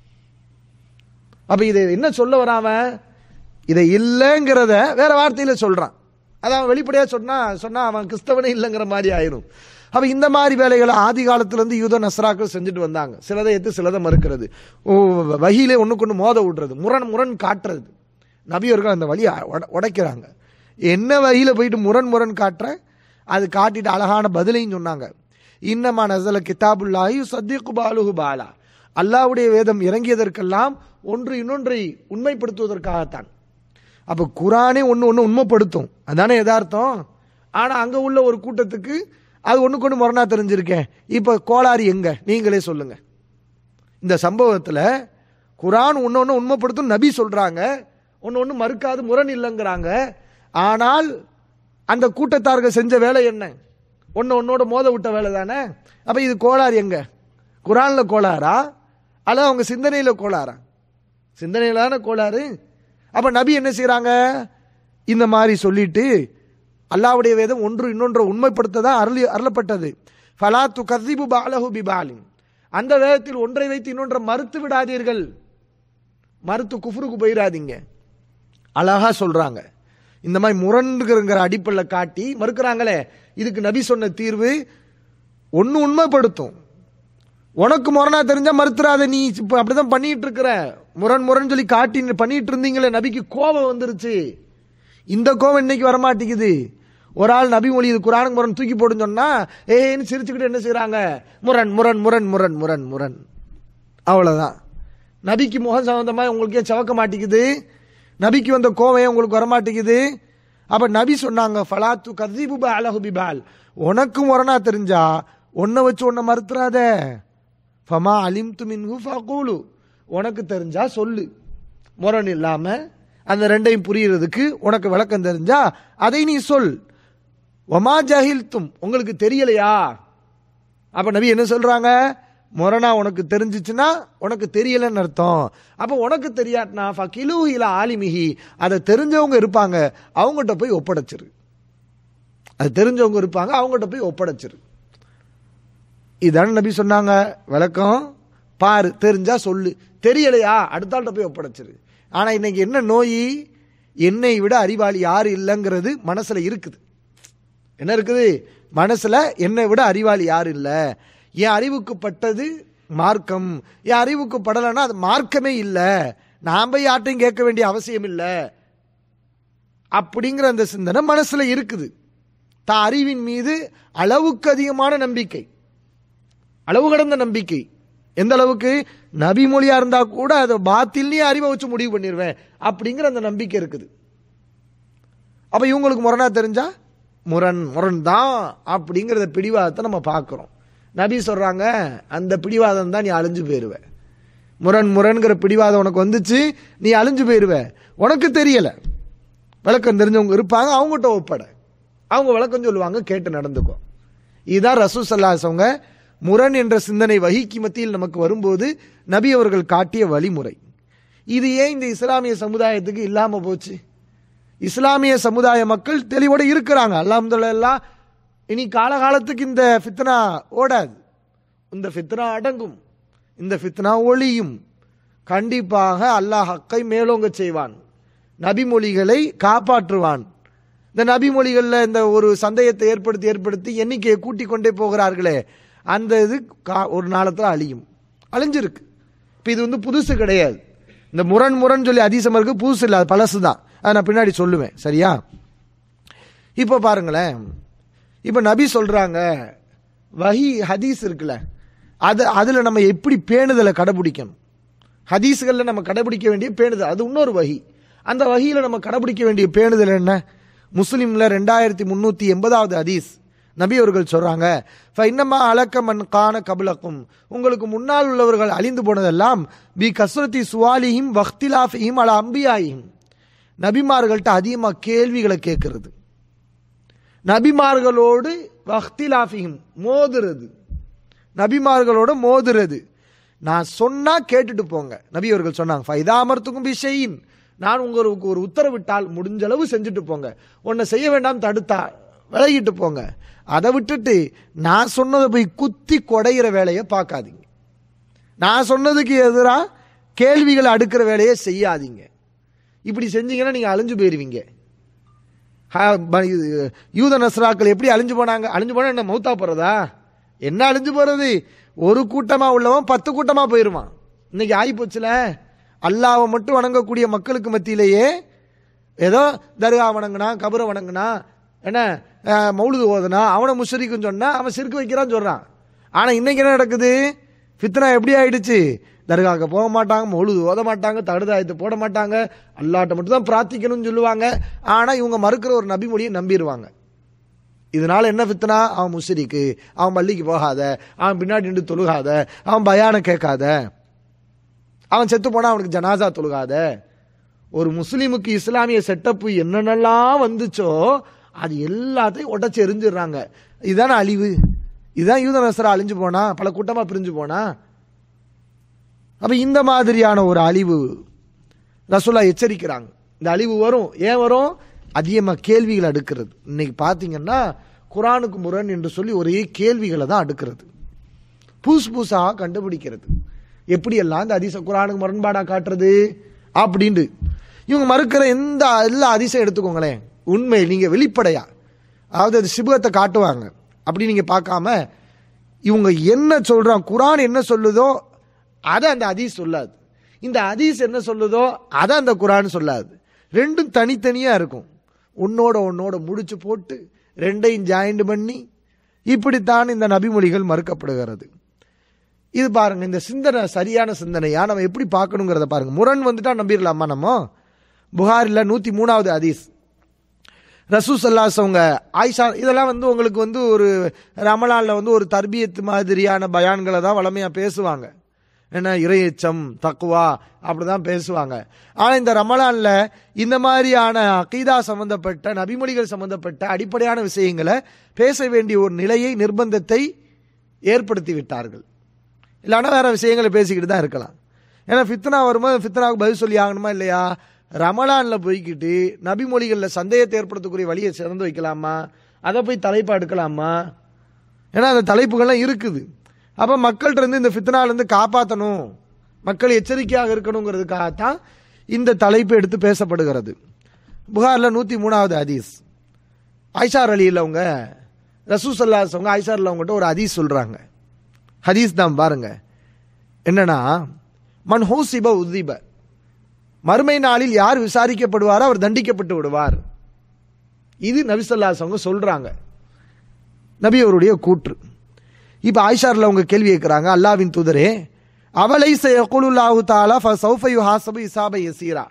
அப்ப இதை என்ன சொல்ல வராம இதை இல்லைங்கிறத வேற வார்த்தையில சொல்றான் அதான் அவன் வெளிப்படையா சொன்னா சொன்னா அவன் கிறிஸ்தவனே இல்லைங்கிற மாதிரி ஆயிரும் அப்ப இந்த மாதிரி வேலைகளை ஆதி காலத்துல இருந்து யூத நஸ்ராக்கள் செஞ்சுட்டு வந்தாங்க சிலதை எடுத்து சிலதை மறுக்கிறது ஓ வகையிலே ஒண்ணுக்கு ஒண்ணு மோத விடுறது முரண் முரண் காட்டுறது நபியவர்கள் அந்த வழியை உட- உடைக்கிறாங்க என்ன வகையில போயிட்டு முரண் முரண் காட்டுற அது காட்டிட்டு அழகான பதிலையும் சொன்னாங்க இன்னமா நசல கிதாபுல்லாஹி சத்தியக்கு பாலுஹு பாலா அல்லாஹ்வுடைய வேதம் இறங்கியதற்கெல்லாம் ஒன்று இன்னொன்றை உண்மைப்படுத்துவதற்காகத்தான் அப்ப குரானே ஒன்று ஒன்று உண்மைப்படுத்தும் அதானே யதார்த்தம் ஆனா அங்க உள்ள ஒரு கூட்டத்துக்கு அது ஒண்ணுக்கு ஒன்று முரணா தெரிஞ்சிருக்கேன் இப்ப கோளாறு எங்க நீங்களே சொல்லுங்க இந்த சம்பவத்துல குரான் ஒன்று ஒன்று உண்மைப்படுத்தும் நபி சொல்றாங்க ஒன்று ஒன்று மறுக்காது முரண் இல்லைங்கிறாங்க ஆனால் அந்த கூட்டத்தார்கள் செஞ்ச வேலை என்ன ஒன்று ஒன்னோட மோத விட்ட வேலை தானே அப்ப இது கோளாறு எங்க குரான்ல கோளாறா அல்ல அவங்க சிந்தனையில கோளாறா சிந்தனையில தானே கோளாறு அப்ப நபி என்ன செய்றாங்க இந்த மாதிரி சொல்லிட்டு அல்லாவுடைய வேதம் ஒன்று இன்னொன்றை உண்மைப்படுத்த தான் அருளி அருளப்பட்டது ஃபலாத்து கசிபு பாலஹு பிபாலின் அந்த வேதத்தில் ஒன்றை வைத்து இன்னொன்றை மறுத்து விடாதீர்கள் மறுத்து குஃப்ருக்கு போயிடாதீங்க அழகா சொல்றாங்க இந்த மாதிரி முரண்டுங்கிற அடிப்படையில் காட்டி மறுக்கிறாங்களே இதுக்கு நபி சொன்ன தீர்வு ஒன்று உண்மைப்படுத்தும் உனக்கு முரணா தெரிஞ்சா மறுத்துறாத நீ இப்ப அப்படிதான் பண்ணிட்டு இருக்கிற முரண் முரண் சொல்லி காட்டி நீ பண்ணிட்டு இருந்தீங்களே நபிக்கு கோபம் வந்துருச்சு இந்த கோபம் இன்னைக்கு வரமாட்டேங்குது ஒரு ஆள் நபி மொழி இது குரானுக்கு முரண் தூக்கி போடுன்னு சொன்னா ஏன்னு சிரிச்சுக்கிட்டு என்ன செய்றாங்க முரண் முரண் முரண் முரண் முரண் முரண் அவ்வளவுதான் நபிக்கு முகம் சம்பந்தமா உங்களுக்கு ஏன் சவக்க மாட்டேங்குது நபிக்கு வந்த கோவையும் உங்களுக்கு வரமாட்டேங்குது அப்ப நபி சொன்னாங்க ஃபலாத்து கதீபு அலஹு பிபால் உனக்கு முரணா தெரிஞ்சா உன்னை வச்சு உன்னை மறுத்துறாத ஃபமா அலிம் மின்ஹு ஃபகூலு உனக்கு தெரிஞ்சா சொல்லு முரண் இல்லாம அந்த ரெண்டையும் புரியறதுக்கு உனக்கு விளக்கம் தெரிஞ்சா அதை நீ சொல் ஒமா ஜஹில்தும் உங்களுக்கு தெரியலையா அப்ப நபி என்ன சொல்றாங்க முரணா உனக்கு தெரிஞ்சிச்சுன்னா உனக்கு தெரியலன்னு அர்த்தம் அப்ப உனக்கு தெரியாட்டினா ஃபகிலு இல ஆலிமிஹி அதை தெரிஞ்சவங்க இருப்பாங்க அவங்ககிட்ட போய் ஒப்படைச்சிரு அது தெரிஞ்சவங்க இருப்பாங்க அவங்ககிட்ட போய் ஒப்படைச்சிரு இதான நபி சொன்னாங்க விளக்கம் பாரு தெரிஞ்சா சொல்லு தெரியலையா அடுத்த ஆள்கிட்ட போய் ஒப்படைச்சிரு ஆனா இன்னைக்கு என்ன நோய் என்னை விட அறிவாளி யாரு இல்லைங்கிறது மனசுல இருக்குது என்ன இருக்குது மனசுல என்னை விட அறிவாளி யாரு இல்ல என் அறிவுக்கு பட்டது மார்க்கம் என் அறிவுக்கு படலைன்னா அது மார்க்கமே இல்ல நான் போய் யார்ட்டையும் கேட்க வேண்டிய அவசியம் இல்ல அப்படிங்கிற அந்த சிந்தனை மனசுல இருக்குது தான் அறிவின் மீது அளவுக்கு அதிகமான நம்பிக்கை அளவு கடந்த நம்பிக்கை எந்த அளவுக்கு நபி மொழியா இருந்தா கூட அதை பாத்தில்லையே அறிவை வச்சு முடிவு பண்ணிடுவேன் அப்படிங்கிற அந்த நம்பிக்கை இருக்குது அப்ப இவங்களுக்கு முரணா தெரிஞ்சா முரண் முரண் தான் அப்படிங்கிறத பிடிவாதத்தை நம்ம பார்க்கிறோம் நபி சொல்றாங்க அந்த பிடிவாதம் தான் நீ அழிஞ்சு போயிருவ முரண் முரண்கிற பிடிவாதம் உனக்கு வந்துச்சு நீ அழிஞ்சு போயிருவ உனக்கு தெரியல விளக்கம் தெரிஞ்சவங்க இருப்பாங்க அவங்ககிட்ட ஒப்பட அவங்க விளக்கம் சொல்லுவாங்க கேட்டு நடந்துக்கோ இதுதான் ரசூ சல்லாசவங்க முரண் என்ற சிந்தனை வகிக்கு மத்தியில் நமக்கு வரும்போது நபி அவர்கள் காட்டிய வழிமுறை இது ஏன் இந்த இஸ்லாமிய சமுதாயத்துக்கு இல்லாம போச்சு இஸ்லாமிய சமுதாய மக்கள் தெளிவோடு இருக்கிறாங்க அல்ஹம்துலில்லாஹ் இனி காலகாலத்துக்கு இந்த ஃபித்னா ஓடாது இந்த ஃபித்னா அடங்கும் இந்த ஃபித்னா ஒளியும் கண்டிப்பாக அல்லாஹ் ஹக்கை மேலோங்க செய்வான் நபிமொழிகளை காப்பாற்றுவான் இந்த நபிமொழிகளில் இந்த ஒரு சந்தேகத்தை ஏற்படுத்தி ஏற்படுத்தி எண்ணிக்கையை கூட்டிக் கொண்டே போகிறார்களே அந்த இது கா- ஒரு நாளத்தில் அழியும் அழிஞ்சிருக்கு இப்போ இது வந்து புதுசு கிடையாது இந்த முரண் முரண் சொல்லி அதிசம் இருக்கு புதுசு இல்லை அது பழசு தான் அதை நான் பின்னாடி சொல்லுவேன் சரியா இப்போ பாருங்களேன் இப்போ நபி சொல்றாங்க வஹி ஹதீஸ் இருக்குல்ல அது அதில் நம்ம எப்படி பேணுதலை கடைபிடிக்கணும் ஹதீஸ்களில் நம்ம கடைபிடிக்க வேண்டிய பேணுதல் அது இன்னொரு வகி அந்த வகையில் நம்ம கடைபிடிக்க வேண்டிய பேணுதல் என்ன முஸ்லீம்ல ரெண்டாயிரத்தி முந்நூற்றி எண்பதாவது ஹதீஸ் நபி அவர்கள் சொல்றாங்க இன்னமா அலக்க மண் காண கபலக்கும் உங்களுக்கு முன்னால் உள்ளவர்கள் அழிந்து போனதெல்லாம் பி கஸ்ரத்தி சுவாலிஹிம் வக்திலாஃபிஹிம் அல அம்பியாயிம் நபிமார்கள்ட்ட அதிகமாக கேள்விகளை கேட்கறது நபிமார்களோடு வஹ்திலாஃபியும் மோதுறது நபிமார்களோட மோதுறது நான் சொன்னா கேட்டுட்டு போங்க நபி அவர்கள் சொன்னாங்க ஃபைதாமர்த்துக்கும் பிஷையின் நான் உங்களுக்கு ஒரு உத்தரவிட்டால் முடிஞ்ச அளவு செஞ்சுட்டு போங்க உன்னை செய்ய வேண்டாம் தடுத்தா விலகிட்டு போங்க அதை விட்டுட்டு நான் சொன்னதை போய் குத்தி கொடையிற வேலையை பார்க்காதீங்க நான் சொன்னதுக்கு எதிராக கேள்விகளை அடுக்கிற வேலையை செய்யாதீங்க இப்படி செஞ்சீங்கன்னா நீங்கள் அழிஞ்சு போயிருவீங்க ஹ- ப- இது, யூத நஸ்ராக்கள் எப்படி அழிஞ்சு போனாங்க அழிஞ்சு போனா என்ன மௌத்தா போறதா என்ன அழிஞ்சு போறது ஒரு கூட்டமா உள்ளவன் பத்து கூட்டமா போயிருவான் இன்னைக்கு ஆகி போச்சுல அல்லாவை மட்டும் வணங்கக்கூடிய மக்களுக்கு மத்தியிலேயே ஏதோ தர்கா வணங்கினா கபரை வணங்கினா என்ன அஹ், மௌலுது ஓதுனா அவனை முஷரிக்குன்னு சொன்னா அவன் சிறுக்கு வைக்கிறான்னு சொல்றான் ஆனா இன்னைக்கு என்ன நடக்குது ஃபித்னா எப்படி ஆயிடுச்சு தர்காவுக்கு போக மாட்டாங்க மௌலுது ஓத மாட்டாங்க தடுதாயத்தை போட மாட்டாங்க அல்லாட்ட மட்டும் தான் பிரார்த்திக்கணும்னு சொல்லுவாங்க ஆனா இவங்க மறுக்கிற ஒரு நபி மொழியை நம்பிடுவாங்க இதனால என்ன ஃபித்னா அவன் முஷரிக்கு அவன் பள்ளிக்கு போகாத அவன் பின்னாடி நின்று தொழுகாத அவன் பயான கேட்காத அவன் செத்து போனா அவனுக்கு ஜனாசா தொழுகாத ஒரு முஸ்லீமுக்கு இஸ்லாமிய செட்டப்பு என்னென்னலாம் வந்துச்சோ அது எல்லாத்தையும் உடச்சி எரிஞ்சிடுறாங்க இதுதானே அழிவு இதுதான் யூத நசரா அழிஞ்சு போனா பல கூட்டமா பிரிஞ்சு போனா அப்ப இந்த மாதிரியான ஒரு அழிவு ரசூலா எச்சரிக்கிறாங்க இந்த அழிவு வரும் ஏன் வரும் அதிகமாக கேள்விகள் அடுக்கிறது இன்னைக்கு பார்த்தீங்கன்னா குரானுக்கு முரண் என்று சொல்லி ஒரே கேள்விகளை தான் அடுக்கிறது புதுசு புதுசாக கண்டுபிடிக்கிறது எப்படியெல்லாம் இந்த அதிச குரானுக்கு முரண்பாடா காட்டுறது அப்படின்ட்டு இவங்க மறுக்கிற எந்த எல்லா அதிசயம் எடுத்துக்கோங்களேன் உண்மை நீங்க வெளிப்படையா அதாவது அது சிபத்தை காட்டுவாங்க அப்படி நீங்க பார்க்காம இவங்க என்ன சொல்றாங்க குரான் என்ன சொல்லுதோ அதை அந்த ஹதீஸ் சொல்லாது இந்த ஹதீஸ் என்ன சொல்லுதோ அதை அந்த குரான் சொல்லாது ரெண்டும் தனித்தனியா இருக்கும் உன்னோட உன்னோட முடிச்சு போட்டு ரெண்டையும் ஜாயிண்ட் பண்ணி இப்படித்தான் இந்த நபிமொழிகள் மறுக்கப்படுகிறது இது பாருங்க இந்த சிந்தனை சரியான சிந்தனையா நம்ம எப்படி பார்க்கணுங்கிறத பாருங்க முரண் வந்துட்டா நம்பிடலாமா நம்ம புகாரில் நூத்தி மூணாவது ஹதீஸ் ரசூ சல்லாஸ் அவங்க ஆயிஷா இதெல்லாம் வந்து உங்களுக்கு வந்து ஒரு ரமலான்ல வந்து ஒரு தர்பியத்து மாதிரியான பயான்களை தான் வளமையா பேசுவாங்க என்ன இறையச்சம் தக்குவா அப்படிதான் பேசுவாங்க ஆனா இந்த ரமலான்ல இந்த மாதிரியான அகீதா சம்பந்தப்பட்ட நபிமொழிகள் சம்பந்தப்பட்ட அடிப்படையான விஷயங்களை பேச வேண்டிய ஒரு நிலையை நிர்பந்தத்தை ஏற்படுத்தி விட்டார்கள் இல்லைன்னா வேற விஷயங்களை பேசிக்கிட்டு தான் இருக்கலாம் ஏன்னா ஃபித்னா வரும்போது ஃபித்னாவுக்கு பதில் சொல்லி ஆகணுமா இல்லையா ரமலான்ல போய்கிட்டு நபிமொழிகளில் சந்தேகத்தை ஏற்படுத்தக்கூடிய வழியை சிறந்து வைக்கலாமா அதை போய் தலைப்பா எடுக்கலாமா ஏன்னா அந்த தலைப்புகள்லாம் இருக்குது அப்போ மக்கள்கிட்ட இருந்து இந்த ஃபித்னாலேருந்து காப்பாற்றணும் மக்கள் எச்சரிக்கையாக இருக்கணுங்கிறதுக்காகத்தான் இந்த தலைப்பு எடுத்து பேசப்படுகிறது புகாரில் நூற்றி மூணாவது ஹதீஸ் ஐஷார் அலியில் அவங்க ரசூசல்லாஸ் அவங்க ஐஷாரில் அவங்ககிட்ட ஒரு ஹதீஸ் சொல்கிறாங்க ஹதீஸ் தான் பாருங்க என்னன்னா மன் ஹூசிப உதிப மறுமை நாளில் யார் விசாரிக்கப்படுவாரோ அவர் தண்டிக்கப்பட்டு விடுவார் இது நபிசல்லாஸ் அவங்க சொல்றாங்க நபி அவருடைய கூற்று இப்ப ஆயிஷார்ல அவங்க கேள்வி கேட்கிறாங்க அல்லாவின் தூதரே அவளை செய்யகுலுல்லாஹு தாலா ஃபசௌஃப யுஹாசபு இசாப யசீரா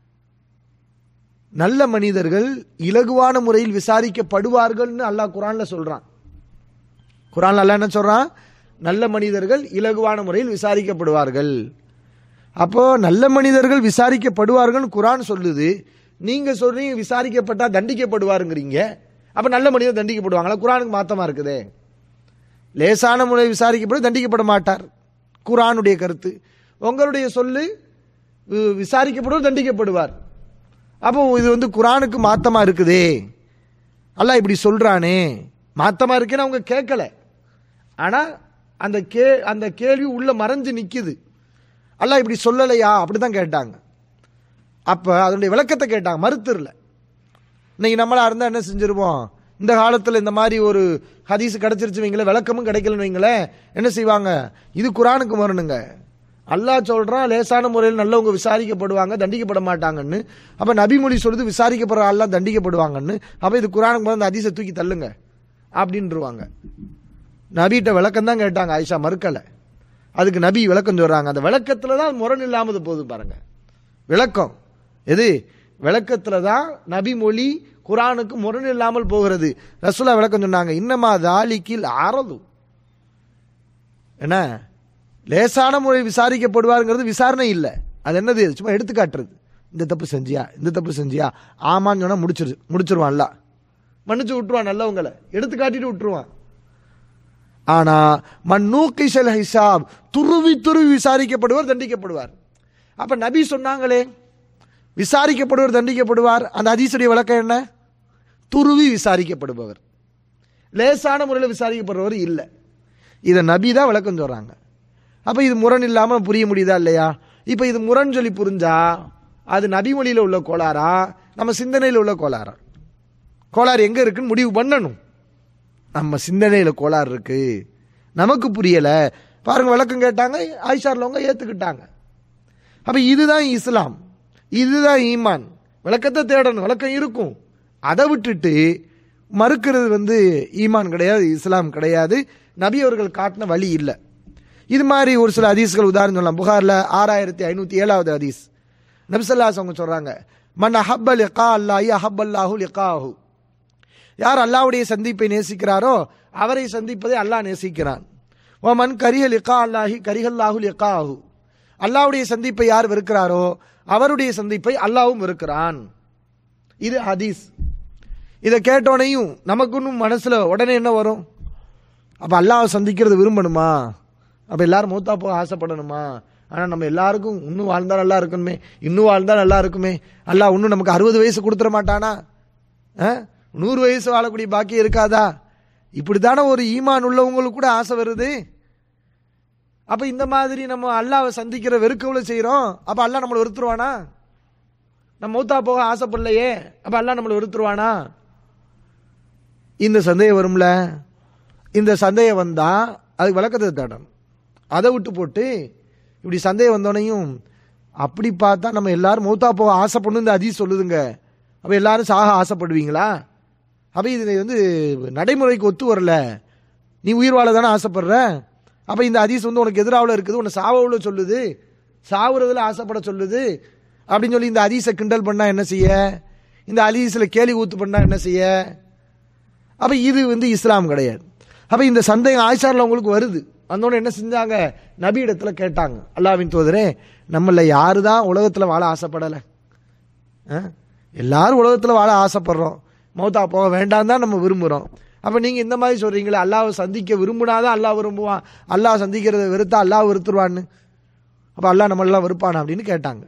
நல்ல மனிதர்கள் இலகுவான முறையில் விசாரிக்கப்படுவார்கள்னு அல்லாஹ் குரான்ல சொல்றான் குரான்ல அல்லாஹ் என்ன சொல்றான் நல்ல மனிதர்கள் இலகுவான முறையில் விசாரிக்கப்படுவார்கள் அப்போ நல்ல மனிதர்கள் விசாரிக்கப்படுவார்கள் குரான் சொல்லுது நீங்க சொல்றீங்க விசாரிக்கப்பட்டா தண்டிக்கப்படுவாருங்கிறீங்க அப்ப நல்ல மனிதர் தண்டிக்கப்படுவாங்களா குரானுக்கு மாத்தமா இருக்குதே லேசான முறை விசாரிக்கப்படும் தண்டிக்கப்பட மாட்டார் குரானுடைய கருத்து உங்களுடைய சொல்லு வி- விசாரிக்கப்படுவர் தண்டிக்கப்படுவார் அப்போ இது வந்து குரானுக்கு மாத்தமா இருக்குதே அல்லாஹ் இப்படி சொல்றானே மாத்தமா இருக்கேன்னு அவங்க கேட்கல ஆனா அந்த கே அந்த கேள்வி உள்ள மறைஞ்சு நிக்குது அல்லாஹ் இப்படி சொல்லலையா அப்படிதான் கேட்டாங்க அப்ப அதனுடைய விளக்கத்தை கேட்டாங்க மறுத்துருல இன்னைக்கு நம்மளா இருந்தா என்ன செஞ்சிருவோம் இந்த காலத்துல இந்த மாதிரி ஒரு ஹதீஸ் கிடைச்சிருச்சு வைங்களேன் விளக்கமும் கிடைக்கலன்னு வைங்களேன் என்ன செய்வாங்க இது குரானுக்கு வரணுங்க அல்லாஹ் சொல்றான் லேசான முறையில் நல்லவங்க விசாரிக்கப்படுவாங்க தண்டிக்கப்பட மாட்டாங்கன்னு அப்ப நபிமொழி சொல்லுது விசாரிக்கப்படுற அல்லாஹ் தண்டிக்கப்படுவாங்கன்னு அப்ப இது குரானுக்கு முதல்ல அந்த ஹதீஸை தூக்கி தள்ளுங்க அப்படின்ருவாங்க நபிகிட்ட விளக்கம் தான் கேட்டாங்க ஆயிஷா மறுக்கலை அதுக்கு நபி விளக்கம் சொல்றாங்க அந்த விளக்கத்துல தான் முரண் இல்லாமது போகுது பாருங்க விளக்கம் எது விளக்கத்துல தான் நபி மொழி குரானுக்கு முரண் இல்லாமல் போகிறது ரசூலா விளக்கம் சொன்னாங்க இன்னமா தாலிக்கில் ஆரது என்ன லேசான முறை விசாரிக்கப்படுவாருங்கிறது விசாரணை இல்லை அது என்னது சும்மா எடுத்துக்காட்டுறது இந்த தப்பு செஞ்சியா இந்த தப்பு செஞ்சியா ஆமான்னு சொன்னா முடிச்சிரு முடிச்சிருவான் அல்ல மன்னிச்சு விட்டுருவான் நல்லவங்களை எடுத்து காட்டிட்டு விட்டுருவான் ஆனா மன்னூக்கிசல் ஹிசாப் துருவி துருவி விசாரிக்கப்படுவார் தண்டிக்கப்படுவார் அப்ப நபி சொன்னாங்களே விசாரிக்கப்படுவர் தண்டிக்கப்படுவார் அந்த ஹதீஸுடைய விளக்கம் என்ன துருவி விசாரிக்கப்படுபவர் லேசான முறையில் விசாரிக்கப்படுறவர் இல்லை இதை நபி தான் விளக்கம் சொல்றாங்க அப்ப இது முரண் இல்லாம புரிய முடியுதா இல்லையா இப்ப இது முரண் சொல்லி புரிஞ்சா அது நபி மொழியில உள்ள கோளாறா நம்ம சிந்தனையில் உள்ள கோளாறா கோளாறு எங்க இருக்குன்னு முடிவு பண்ணணும் நம்ம சிந்தனையில கோளாறு இருக்கு நமக்கு புரியல பாருங்க விளக்கம் கேட்டாங்க ஆயிஷார்லவங்க ஏத்துக்கிட்டாங்க அப்ப இதுதான் இஸ்லாம் இதுதான் ஈமான் விளக்கத்தை தேடணும் விளக்கம் இருக்கும் அதை விட்டுட்டு மறுக்கிறது வந்து ஈமான் கிடையாது இஸ்லாம் கிடையாது நபி அவர்கள் காட்டின வழி இல்லை இது மாதிரி ஒரு சில ஹதீஸ்கள் உதாரணம் சொல்லலாம் புகாரில் ஆறாயிரத்தி ஐநூற்றி ஏழாவது ஹதீஸ் நபிசல்லாஸ் அவங்க சொல்கிறாங்க மன் அஹப்ப லிகா அல்லாஹி அஹப்பல்லாஹு லிகாஹு யார் அல்லாஹ்வுடைய சந்திப்பை நேசிக்கிறாரோ அவரை சந்திப்பதை அல்லாஹ் நேசிக்கிறான் ஓ மன் கரிஹ லிகா அல்லாஹி கரிஹல்லாஹு லிகாஹு அல்லாஹ்வுடைய சந்திப்பை யார் வெறுக்கிறாரோ அவருடைய சந்திப்பை அல்லாஹ்வும் வெறுக்கிறான் இது ஹதீஸ் இதை கேட்டோனையும் நமக்கு இன்னும் மனசுல உடனே என்ன வரும் அப்ப அல்லாஹ் சந்திக்கிறது விரும்பணுமா அப்ப எல்லாரும் மூத்தா போக ஆசைப்படணுமா ஆனா நம்ம எல்லாருக்கும் இன்னும் வாழ்ந்தா நல்லா இருக்கணுமே இன்னும் வாழ்ந்தா நல்லா இருக்குமே அல்லாஹ் இன்னும் நமக்கு அறுபது வயசு கொடுத்துட மாட்டானா ஆ? நூறு வயசு வாழக்கூடிய பாக்கியம் இருக்காதா இப்படித்தானே ஒரு ஈமான் உள்ளவங்களுக்கு கூட ஆசை வருது அப்ப இந்த மாதிரி நம்ம அல்லாவை சந்திக்கிற வெறுக்கவுல செய்றோம் அப்ப அல்லாஹ் நம்மளை வெறுத்துருவானா நம்ம மூத்தா போக ஆசைப்படலையே அப்ப அல்லாஹ் நம்மளை வெறுத்துருவானா இந்த சந்தேகம் வரும்ல இந்த சந்தேகம் வந்தா அதுக்கு விளக்கத்தை தேடணும் அதை விட்டு போட்டு இப்படி சந்தேகம் வந்தோனையும் அப்படி பார்த்தா நம்ம எல்லாரும் மௌத்தா போக ஆசைப்படணும் இந்த அதி சொல்லுதுங்க அப்ப எல்லாரும் சாக ஆசைப்படுவீங்களா அப்ப இது வந்து நடைமுறைக்கு ஒத்து வரல நீ உயிர் வாழ தானே ஆசைப்படுற அப்ப இந்த ஹதீஸ் வந்து உனக்கு எதிராவில் இருக்குது உன்னை சாவவில் சொல்லுது சாவுறதுல ஆசைப்பட சொல்லுது அப்படின்னு சொல்லி இந்த ஹதீஸை கிண்டல் பண்ணா என்ன செய்ய இந்த ஹதீஸ்ல கேலி ஊத்து பண்ணா என்ன செய்ய அப்ப இது வந்து இஸ்லாம் கிடையாது அப்ப இந்த சந்தேகம் ஆயிஷாரில் உங்களுக்கு வருது வந்தோடனே என்ன செஞ்சாங்க நபி இடத்துல கேட்டாங்க அல்லாவின் தோதரே நம்மள யாரு தான் உலகத்துல வாழ ஆசைப்படலை ஆ? எல்லாரும் உலகத்துல வாழ ஆசைப்படுறோம் மௌத்தா போக வேண்டாம் தான் நம்ம விரும்புறோம் அப்ப நீங்க இந்த மாதிரி சொல்றீங்களே அல்லாஹ்வை சந்திக்க விரும்பினாதான் அல்லாஹ் விரும்புவான் அல்லாஹ் சந்திக்கிறத வெறுத்தா அல்லாஹ் வெறுத்துருவான்னு அப்ப அல்லாஹ் நம்மளெல்லாம் வெறுப்பானா அப்படின்னு கேட்டாங்க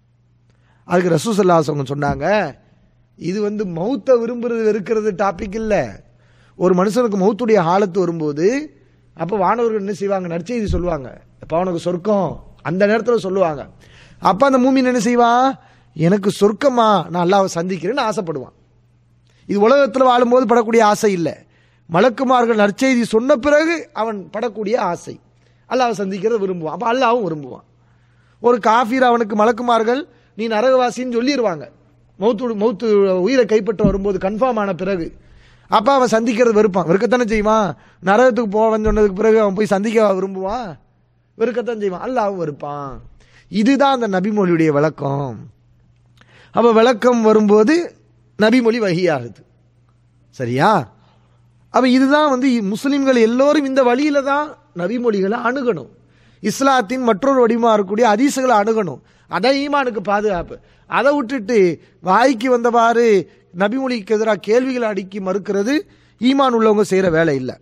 அதுக்கு ரசூசல்லாஸ் அவங்க சொன்னாங்க இது வந்து மௌத்தை விரும்புறது வெறுக்கிறது டாபிக் இல்ல ஒரு மனுஷனுக்கு மௌத்துடைய ஆழத்து வரும்போது அப்ப வானவர்கள் என்ன செய்வாங்க நற்செய்தி சொல்லுவாங்க அப்ப அவனுக்கு சொர்க்கம் அந்த நேரத்துல சொல்லுவாங்க அப்ப அந்த மூமின் என்ன செய்வான் எனக்கு சொர்க்கமா நான் அல்லாவை சந்திக்கிறேன்னு ஆசைப்படுவான் இது உலகத்தில் வாழும்போது படக்கூடிய ஆசை இல்லை மலக்குமார்கள் நற்செய்தி சொன்ன பிறகு அவன் படக்கூடிய ஆசை அல்லாவை சந்திக்கிறத விரும்புவான் அப்ப அல்லாவும் விரும்புவான் ஒரு காஃபீர் அவனுக்கு மலக்குமார்கள் நீ நரகவாசின்னு சொல்லிடுவாங்க மௌத்து மௌத்து உயிரை கைப்பற்ற வரும்போது கன்ஃபார்ம் ஆன பிறகு அப்ப அவன் சந்திக்கிறது வெறுப்பான் வெறுக்கத்தானே செய்வான் நரகத்துக்கு போவன் சொன்னதுக்கு பிறகு அவன் போய் சந்திக்க விரும்புவான் வெறுக்கத்தான் செய்வான் அல்லாவும் வெறுப்பான் இதுதான் அந்த நபிமொழியுடைய விளக்கம் அப்ப விளக்கம் வரும்போது நபிமொழி வகியாகுது சரியா அப்ப இதுதான் வந்து முஸ்லிம்கள் எல்லோரும் இந்த வழியில தான் நபிமொழிகளை அணுகணும் இஸ்லாத்தின் மற்றொரு வடிவமா இருக்கக்கூடிய ஹதீஸுகளை அணுகணும் அதான் ஈமானுக்கு பாதுகாப்பு அதை விட்டுட்டு வாய்க்கு வந்தவாறு நபிமொழிக்கு எதிராக கேள்விகளை அடுக்கி மறுக்கிறது ஈமான் உள்ளவங்க செய்யற வேலை இல்லை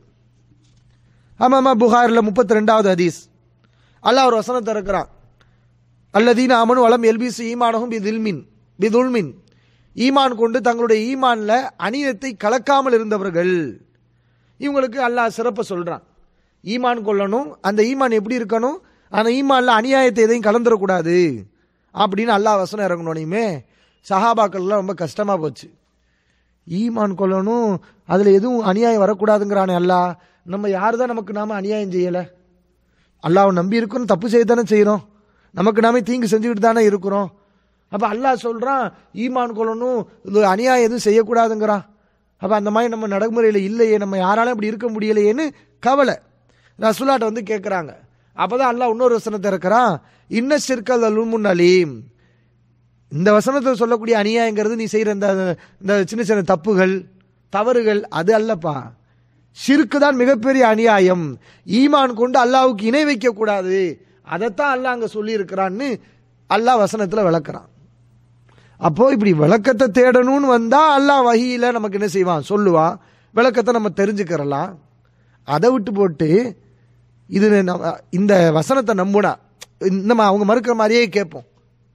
ஆமாமா புகாரில் முப்பத்தி ரெண்டாவது ஹதீஸ் அல்லாஹ் ஒரு வசனத்தை இருக்கிறான் அல்லதீன அமனு வளம் எல்பிசி ஈமானகும் பிதில்மின் பிதுல்மின் ஈமான் கொண்டு தங்களுடைய ஈமான்ல அநியத்தை கலக்காமல் இருந்தவர்கள் இவங்களுக்கு அல்லாஹ் சிறப்பை சொல்றான் ஈமான் கொள்ளணும் அந்த ஈமான் எப்படி இருக்கணும் அந்த ஈமான்ல அநியாயத்தை எதையும் கலந்துடக்கூடாது அப்படின்னு அல்லாஹ் வசனம் இறங்கணுனையுமே சஹாபாக்கள்லாம் ரொம்ப கஷ்டமா போச்சு ஈமான் கொள்ளணும் அதுல எதுவும் அநியாயம் வரக்கூடாதுங்கிறானே அல்லாஹ் நம்ம யார் தான் நமக்கு நாம அநியாயம் செய்யலை அல்லாஹ்வை நம்பி இருக்கணும் தப்பு செய்ய தானே செய்கிறோம் நமக்கு நாமே தீங்கு செஞ்சுக்கிட்டு தானே இருக்கிறோம் அப்போ அல்லாஹ் சொல்கிறான் ஈமான் கொள்ளணும் இது அநியாயம் எதுவும் செய்யக்கூடாதுங்கிறான் அப்போ அந்த மாதிரி நம்ம நடைமுறையில் இல்லையே நம்ம யாராலும் இப்படி இருக்க முடியலையேன்னு கவலை ரசுலாட்ட வந்து கேட்குறாங்க அப்போ தான் அல்லாஹ் இன்னொரு வசனத்தை இருக்கிறான் இன்ன சிற்கல் அலுமுன் அலீம் இந்த வசனத்தை சொல்லக்கூடிய அநியாயங்கிறது நீ செய்கிற இந்த இந்த சின்ன சின்ன தப்புகள் தவறுகள் அது அல்லப்பா ஷிர்க்கு தான் மிகப்பெரிய அநியாயம் ஈமான் கொண்டு அல்லாவுக்கு இணை வைக்க கூடாது அதைத்தான் அல்லாஹ் அங்க சொல்லி இருக்கிறான்னு அல்லாஹ் வசனத்துல விளக்குறான் அப்போ இப்படி விளக்கத்தை தேடணும்னு வந்தா அல்லாஹ் வகையில நமக்கு என்ன செய்வான் சொல்லுவான் விளக்கத்தை நம்ம தெரிஞ்சுக்கிறலாம் அதை விட்டு போட்டு இது நம்ம இந்த வசனத்தை நம்புனா நம்ம அவங்க மறுக்கிற மாதிரியே கேட்போம்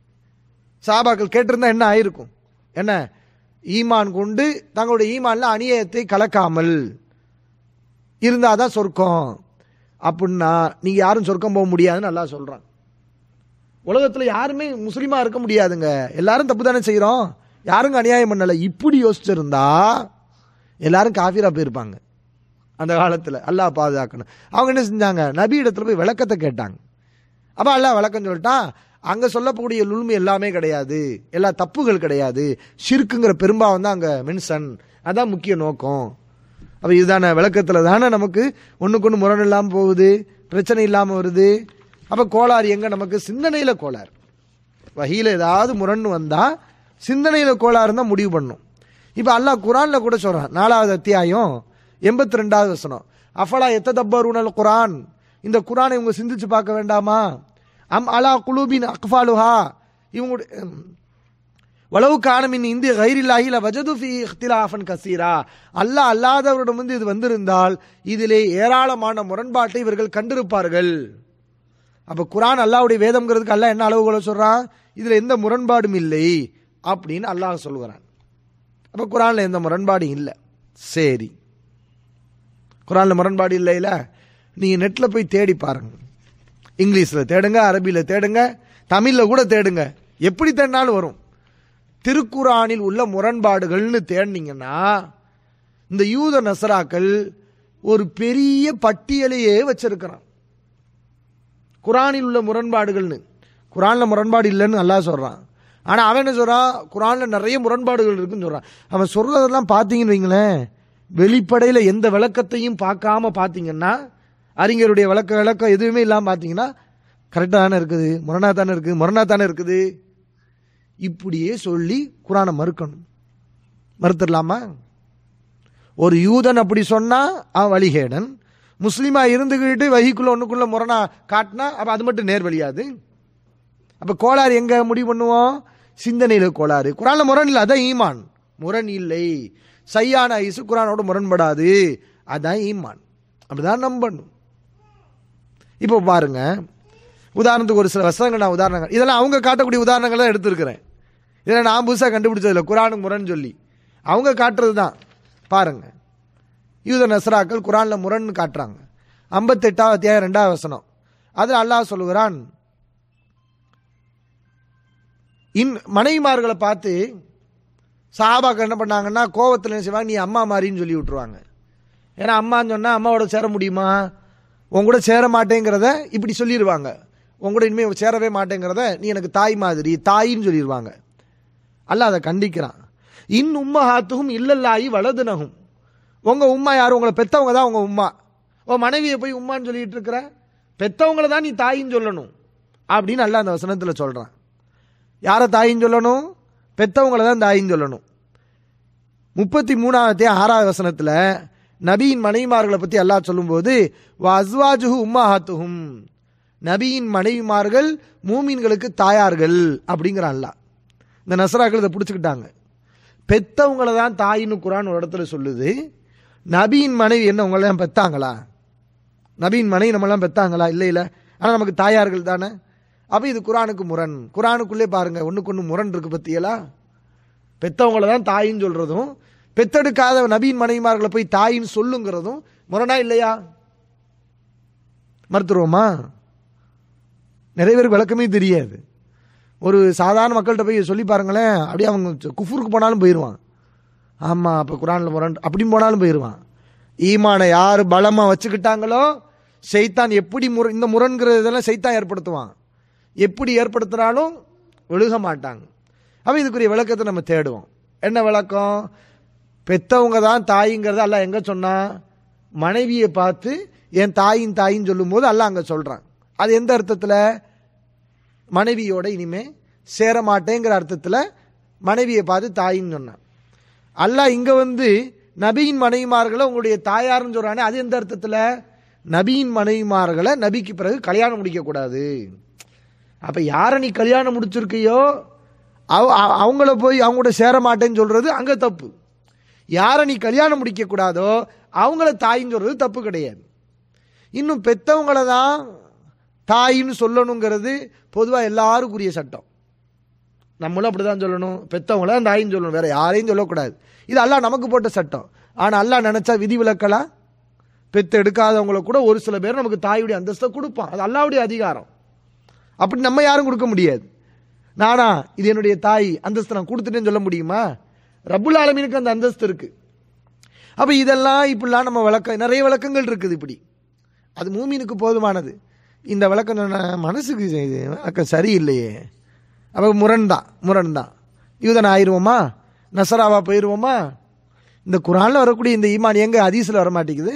சாபாக்கள் கேட்டிருந்தா என்ன ஆயிருக்கும் என்ன ஈமான் கொண்டு தங்களுடைய ஈமான்ல அநியாயத்தை கலக்காமல் இருந்தாதான் சொர்க்கம் அப்படின்னா நீங்க யாரும் சொர்க்கம் போக முடியாதுன்னு நல்லா சொல்றான் உலகத்துல யாருமே முஸ்லீமா இருக்க முடியாதுங்க எல்லாரும் தப்பு தானே செய்யறோம் யாருங்க அநியாயம் பண்ணல இப்படி யோசிச்சிருந்தா எல்லாரும் காஃபிரா போயிருப்பாங்க அந்த காலத்துல அல்லாஹ் பாதுகாக்கணும் அவங்க என்ன செஞ்சாங்க நபி இடத்துல போய் விளக்கத்தை கேட்டாங்க அப்ப அல்லாஹ் விளக்கம் சொல்லிட்டான் அங்க சொல்லக்கூடிய லுல்மி எல்லாமே கிடையாது எல்லா தப்புகள் கிடையாது ஷிர்க்குங்கிற பெரும்பாவம் தான் அங்க மென்சன் அதான் முக்கிய நோக்கம் அப்ப இதுதானே விளக்கத்துல தானே நமக்கு ஒண்ணுக்கு ஒண்ணு முரண் இல்லாம போகுது பிரச்சனை இல்லாம வருது அப்ப கோளாறு எங்க நமக்கு சிந்தனையில கோளாறு வகையில ஏதாவது முரண் வந்தா சிந்தனையில கோளாறு தான் முடிவு பண்ணும் இப்ப அல்லாஹ் குரான்ல கூட சொல்றான் நாலாவது அத்தியாயம் எண்பத்தி ரெண்டாவது வசனம் அஃபலா எத்த தப்பருனல் குரான் இந்த குரானை இவங்க சிந்திச்சு பார்க்க வேண்டாமா அம் அலா குலூபின் அக்ஃபாலுஹா இவங்களுடைய வளவு காணமின் இந்திய கைரில்லாஹில வஜது ஃபி இஹ்திலாஃபன் கசீரா அல்லாஹ் அல்லாதவரிடம் வந்து இது வந்திருந்தால் இதிலே ஏராளமான முரண்பாட்டை இவர்கள் கண்டிருப்பார்கள் அப்ப குரான் அல்லாஹ்வுடைய வேதம்ங்கிறதுக்கு அல்லாஹ் என்ன அளவுகளை சொல்றான் இதுல எந்த முரண்பாடும் இல்லை அப்படின்னு அல்லாஹ் சொல்லுகிறான் அப்ப குரான்ல எந்த முரண்பாடும் இல்லை சரி குரான்ல முரண்பாடு இல்லைல நீங்க நெட்ல போய் தேடி பாருங்க இங்கிலீஷ்ல தேடுங்க அரபியில தேடுங்க தமிழ்ல கூட தேடுங்க எப்படி தேடினாலும் வரும் திருக்குரானில் உள்ள முரண்பாடுகள்னு தேடினீங்கன்னா இந்த யூத நசராக்கள் ஒரு பெரிய பட்டியலையே வச்சிருக்கிறான் குரானில் உள்ள முரண்பாடுகள்னு குரான்ல முரண்பாடு இல்லைன்னு நல்லா சொல்றான் ஆனா அவன் என்ன சொல்றான் குரான்ல நிறைய முரண்பாடுகள் இருக்குன்னு சொல்றான் அவன் சொல்றதெல்லாம் பார்த்தீங்கன்னு வைங்களேன் வெளிப்படையில எந்த விளக்கத்தையும் பார்க்காம பார்த்தீங்கன்னா அறிஞருடைய விளக்க விளக்கம் எதுவுமே இல்லாம பார்த்தீங்கன்னா கரெக்டாக தானே இருக்குது முரணா தானே இருக்குது முரணா தானே இருக்குது இப்படியே சொல்லி குரானை மறுக்கணும் மறுத்துடலாமா ஒரு யூதன் அப்படி சொன்னா அவன் வழிகேடன் முஸ்லீமா இருந்துக்கிட்டு வகிக்குள்ள ஒண்ணுக்குள்ள முரணா காட்டினா அப்ப அது மட்டும் நேர் வழியாது அப்ப கோளாறு எங்க முடிவு பண்ணுவோம் சிந்தனையில கோளாறு குரான்ல முரண் இல்லை அதான் ஈமான் முரண் இல்லை சையான ஐசு குரானோட முரண்படாது அதான் ஈமான் அப்படிதான் நம்பணும் இப்போ பாருங்க உதாரணத்துக்கு ஒரு சில வசனங்கள் நான் உதாரணங்கள் இதெல்லாம் அவங்க காட்டக்கூடிய உதாரணங்கள் தான் எடுத்திருக்கிறேன் இதெல்லாம் நான் புதுசாக கண்டுபிடிச்சதில்ல குரானுக்கு முரண் சொல்லி அவங்க காட்டுறது தான் பாருங்க யூத நசராக்கள் குரான்ல முரண்னு காட்டுறாங்க ஐம்பத்தெட்டாவது அத்தியாயம் ரெண்டாவது வசனம் அதில் அல்லாஹ் சொல்லுகிறான் இன் மனைவிமார்களை பார்த்து சஹாபாக்கள் என்ன பண்ணாங்கன்னா கோவத்தில் என்ன செய்வாங்க நீ அம்மா மாதிரின்னு சொல்லி விட்டுருவாங்க ஏன்னா அம்மான்னு சொன்னால் அம்மாவோட சேர முடியுமா உன் கூட சேர மாட்டேங்கிறத இப்படி சொல்லிடுவாங்க உன் கூட இனிமேல் சேரவே மாட்டேங்கிறத நீ எனக்கு தாய் மாதிரி தாயின்னு சொல்லிடுவாங்க அல்ல அதை கண்டிக்கிறான் இன் உம்மா ஹாத்துகும் இல்லல்லாயி வலதுனகும் உங்க உம்மா யார் உங்களை பெத்தவங்க தான் உங்க உம்மா உன் மனைவியை போய் உம்மான்னு சொல்லிட்டு இருக்கிற பெத்தவங்கள தான் நீ தாயின்னு சொல்லணும் அப்படின்னு அல்ல அந்த வசனத்தில் சொல்றான் யாரை தாயின்னு சொல்லணும் பெத்தவங்கள தான் தாயின்னு சொல்லணும் முப்பத்தி மூணாவது ஆறாவது வசனத்தில் நபியின் மனைவிமார்களை பற்றி அல்லாஹ் சொல்லும்போது வஸ்வாஜுஹு உம்மாஹாத்துஹும் நபியின் மனைவிமார்கள் மூமீன்களுக்கு தாயார்கள் அப்படிங்கிற அல்லாஹ் இந்த நசராக்கள் இதை பிடிச்சிக்கிட்டாங்க பெத்தவங்கள தான் தாயின்னு குரான் ஒரு இடத்துல சொல்லுது நபியின் மனைவி என்ன உங்களெல்லாம் பெத்தாங்களா நபியின் மனைவி நம்மளாம் பெத்தாங்களா இல்லை இல்லை ஆனால் நமக்கு தாயார்கள் தானே அப்போ இது குரானுக்கு முரண் குரானுக்குள்ளே பாருங்க ஒன்றுக்கு ஒன்று முரண் இருக்கு பத்தியலா பெத்தவங்கள தான் தாயின்னு சொல்றதும் பெத்தெடுக்காத நபியின் மனைவிமார்களை போய் தாயின்னு சொல்லுங்கிறதும் முரணா இல்லையா மறுத்துருவோமா நிறைய பேருக்கு விளக்கமே தெரியாது ஒரு சாதாரண மக்கள்கிட்ட போய் சொல்லி பாருங்களேன் அப்படியே அவங்க குஃபுருக்கு போனாலும் போயிடுவான் ஆமாம் அப்போ குரானில் முரண் அப்படின்னு போனாலும் போயிடுவான் ஈமானை யார் பலமாக வச்சுக்கிட்டாங்களோ செய்தான் எப்படி முரண் இந்த முரண்கிற இதெல்லாம் செய்தான் ஏற்படுத்துவான் எப்படி ஏற்படுத்தினாலும் விழுக மாட்டாங்க அப்போ இதுக்குரிய விளக்கத்தை நம்ம தேடுவோம் என்ன விளக்கம் பெத்தவங்க தான் தாய்ங்கிறத அல்ல எங்கே சொன்னா மனைவியை பார்த்து என் தாயின் தாயின்னு சொல்லும்போது அல்ல அங்கே சொல்கிறான் அது எந்த அர்த்தத்தில் மனைவியோட இனிமே சேர மாட்டேங்கிற அர்த்தத்தில் மனைவியை பார்த்து தாயின்னு சொன்னான் அல்லாஹ் இங்கே வந்து நபியின் மனைவிமார்களை உங்களுடைய தாயார்னு சொல்கிறானே அது எந்த அர்த்தத்தில் நபியின் மனைவிமார்களை நபிக்கு பிறகு கல்யாணம் முடிக்கக்கூடாது அப்போ யாரை நீ கல்யாணம் முடிச்சிருக்கியோ அவ- அவ- அவங்கள போய் அவங்க கூட சேர மாட்டேன்னு சொல்றது அங்க தப்பு யாரை நீ கல்யாணம் முடிக்க கூடாதோ அவங்கள தாயின்னு சொல்றது தப்பு கிடையாது இன்னும் பெத்தவங்கள தான் தாயின்னு சொல்லணுங்கிறது பொதுவாக எல்லாருக்குரிய சட்டம் நம்மளும் அப்படிதான் சொல்லணும் பெத்தவங்கள தான் தாயின்னு சொல்லணும் வேற யாரையும் சொல்லக்கூடாது இது அல்லாஹ் நமக்கு போட்ட சட்டம் ஆனால் அல்லாஹ் நினைச்சா விதி விலக்கலாம் பெத்து எடுக்காதவங்கள கூட ஒரு சில பேர் நமக்கு தாயுடைய அந்தஸ்தை கொடுப்பான் அது அல்லாவுடைய அதிகாரம் அப்படி நம்ம யாரும் கொடுக்க முடியாது நானா இது என்னுடைய தாய் அந்தஸ்து நான் கொடுத்துட்டேன்னு சொல்ல முடியுமா ரப்புல் ஆலமீனுக்கு அந்த அந்தஸ்து இருக்கு அப்ப இதெல்லாம் இப்படிலாம் நம்ம விளக்க நிறைய விளக்கங்கள் இருக்குது இப்படி அது மூமினுக்கு போதுமானது இந்த விளக்கம் சொன்ன மனசுக்கு இது விளக்கம் சரியில்லையே அப்போ முரண் தான் முரண் தான் யூதன் ஆயிடுவோமா நசராவா போயிடுவோமா இந்த குரானில் வரக்கூடிய இந்த ஈமான் எங்க ஹதீஸில் வர மாட்டேங்குது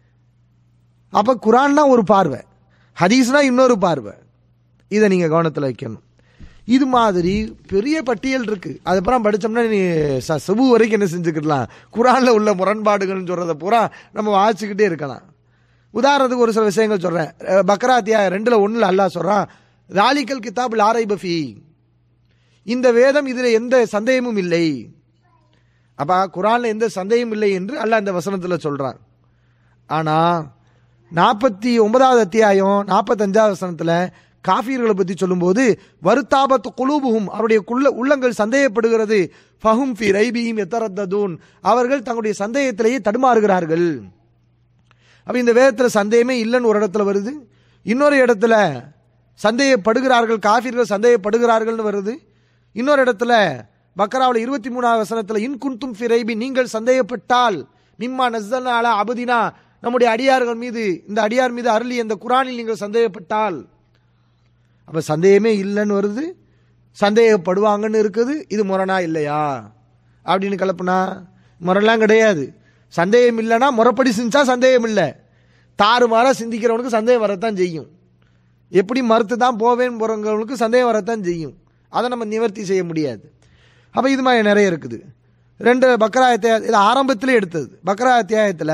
அப்போ குரான்னா ஒரு பார்வை ஹதீஸ்னா இன்னொரு பார்வை இதை நீங்கள் கவனத்தில் வைக்கணும் இது மாதிரி பெரிய பட்டியல் இருக்கு அதுக்கப்புறம் படித்தோம்னா நீ ச- சுபு வரைக்கும் என்ன செஞ்சுக்கிடலாம் குரானில் உள்ள முரண்பாடுகள்னு சொல்கிறத பூரா நம்ம வாசிக்கிட்டே இருக்கலாம் உதாரணத்துக்கு ஒரு சில விஷயங்கள் சொல்கிறேன் பக்ரா அத்தியாயம் ரெண்டில் ஒன்றில் அல்லாஹ் சொல்கிறான் ராலிக்கல் கிதாப் லாரை பஃபி இந்த வேதம் இதில் எந்த சந்தேகமும் இல்லை அப்போ குரானில் எந்த சந்தேகமும் இல்லை என்று அல்லாஹ் இந்த வசனத்தில் சொல்கிறான் ஆனால் நாற்பத்தி ஒன்பதாவது அத்தியாயம் நாற்பத்தஞ்சாவது வசனத்தில் காஃபியர்களை பற்றி சொல்லும்போது வருத்தாபத்து குலூபுகும் அவருடைய குள்ள உள்ளங்கள் சந்தேகப்படுகிறது ஃபஹும் ஃபி ரைபியும் எத்தரத்ததூன் அவர்கள் தங்களுடைய சந்தேகத்திலேயே தடுமாறுகிறார்கள் அப்போ இந்த வேதத்தில் சந்தேகமே இல்லைன்னு ஒரு இடத்துல வருது இன்னொரு இடத்துல சந்தேகப்படுகிறார்கள் காஃபிர்கள் சந்தேகப்படுகிறார்கள்னு வருது இன்னொரு இடத்துல பக்கராவில் இருபத்தி மூணாவது வசனத்தில் இன் குன்தும் ஃபிரைபி நீங்கள் சந்தேகப்பட்டால் மிம்மா நஸ்தல்னா அலா அபதினா நம்முடைய அடியார்கள் மீது இந்த அடியார் மீது அருளி இந்த குரானில் நீங்கள் சந்தேகப்பட்டால் அப்போ சந்தேகமே இல்லைன்னு வருது சந்தேகப்படுவாங்கன்னு இருக்குது இது முரணா இல்லையா அப்படின்னு கலப்புனா முரணெல்லாம் கிடையாது சந்தேகம் இல்லைன்னா முறைப்படி செஞ்சா சந்தேகம் இல்லை தாறுமாறா சிந்திக்கிறவனுக்கு சந்தேகம் வரத்தான் செய்யும் எப்படி மறுத்து தான் போவேன் போகிறவங்களுக்கு சந்தேகம் வரத்தான் செய்யும் அதை நம்ம நிவர்த்தி செய்ய முடியாது அப்போ இது மாதிரி நிறைய இருக்குது ரெண்டு பக்ரா அத்தியாய இது ஆரம்பத்திலே எடுத்தது பக்ரா அத்தியாயத்தில்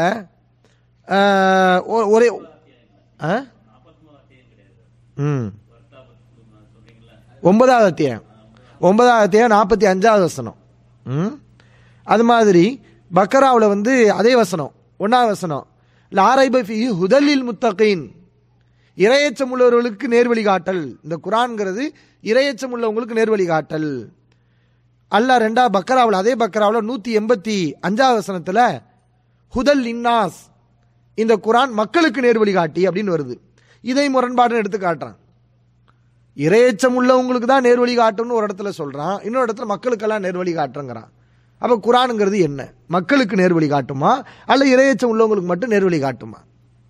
ஒரே ஆ ம் ஒன்பதாவது அத்தியாயம் ஒன்பதாவது அத்தியாயம் நாற்பத்தி அஞ்சாவது வசனம் ம் அது மாதிரி பக்கராவில் வந்து அதே வசனம் ஒன்றாவது வசனம் லாரைபி ஹுதலில் முத்தகீன் இரையச்சம் உள்ளவர்களுக்கு நேர்வழி காட்டல் இந்த குரான்ங்கிறது இரையச்சம் உள்ளவங்களுக்கு நேர்வழி காட்டல் அல்லாஹ் ரெண்டா பக்கராவில் அதே பக்கராவில் நூற்றி எண்பத்தி அஞ்சாவது வசனத்தில் ஹுதல் இன்னாஸ் இந்த குரான் மக்களுக்கு நேர்வழி காட்டி அப்படின்னு வருது இதை முரண்பாடுன்னு எடுத்து காட்டுறான் இரையச்சம் உள்ளவங்களுக்கு தான் நேர்வழி காட்டும்னு ஒரு இடத்துல சொல்றான் இன்னொரு இடத்துல மக்களுக்கெல்லாம் நேர்வழி காட்டுங்கிறான் அப்ப குரானுங்கிறது என்ன மக்களுக்கு நேர்வழி காட்டுமா அல்ல இரையச்சம் உள்ளவங்களுக்கு மட்டும் நேர்வழி காட்டுமா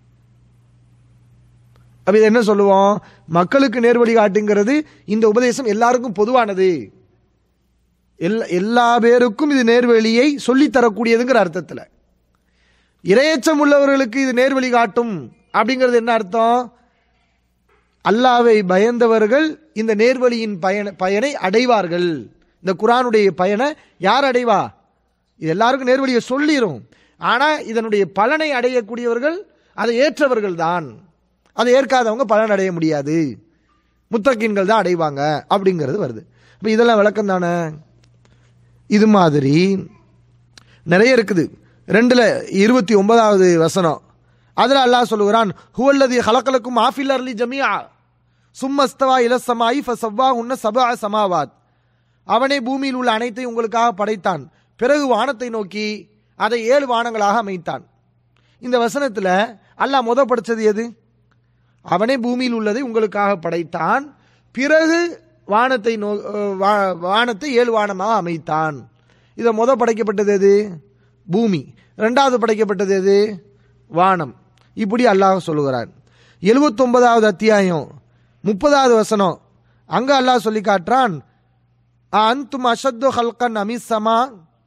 அப்ப இது என்ன சொல்லுவோம் மக்களுக்கு நேர்வழி காட்டுங்கிறது இந்த உபதேசம் எல்லாருக்கும் பொதுவானது எல்லா எல்லா பேருக்கும் இது நேர்வழியை சொல்லித் தரக்கூடியதுங்கிற அர்த்தத்தில் இரையச்சம் உள்ளவர்களுக்கு இது நேர்வழி காட்டும் அப்படிங்கிறது என்ன அர்த்தம் அல்லாவை பயந்தவர்கள் இந்த நேர்வழியின் பயன பயனை அடைவார்கள் இந்த குரானுடைய பயனை யார் அடைவா இது எல்லாருக்கும் நேர்வழியை சொல்லிரும் ஆனா இதனுடைய பலனை அடையக்கூடியவர்கள் அதை ஏற்றவர்கள் தான் அதை ஏற்காதவங்க பலன் அடைய முடியாது முத்தக்கின்கள் தான் அடைவாங்க அப்படிங்கிறது வருது இப்போ இதெல்லாம் விளக்கம் தானே இது மாதிரி நிறைய இருக்குது ரெண்டுல இருபத்தி ஒன்பதாவது வசனம் அதுல அல்லாஹ் சொல்லுகிறான் ஹுவல்லதி ஹலக்கலக்கும் ஆஃபில் அர்லி ஜமியா சும்மஸ்தவா இலசமாயி ஃபசவ்வா உன்ன சபா சமாவாத் அவனே பூமியில் உள்ள அனைத்தையும் உங்களுக்காக படைத்தான் பிறகு வானத்தை நோக்கி அதை ஏழு வானங்களாக அமைத்தான் இந்த வசனத்துல அல்லாஹ் முத படைச்சது எது அவனே பூமியில் உள்ளதை உங்களுக்காக படைத்தான் பிறகு வானத்தை நோ வா- வானத்தை ஏழு வானமாக அமைத்தான் இதை முத படைக்கப்பட்டது எது பூமி ரெண்டாவது படைக்கப்பட்டது எது வானம் இப்படி அல்லாஹ் சொல்லுகிறான் எழுபத்தொன்பதாவது அத்தியாயம் முப்பதாவது வசனம் அங்க அல்லாஹ் சொல்லி காட்டுறான் அந்தும் அஷத்து ஹல்கன் அமிசமா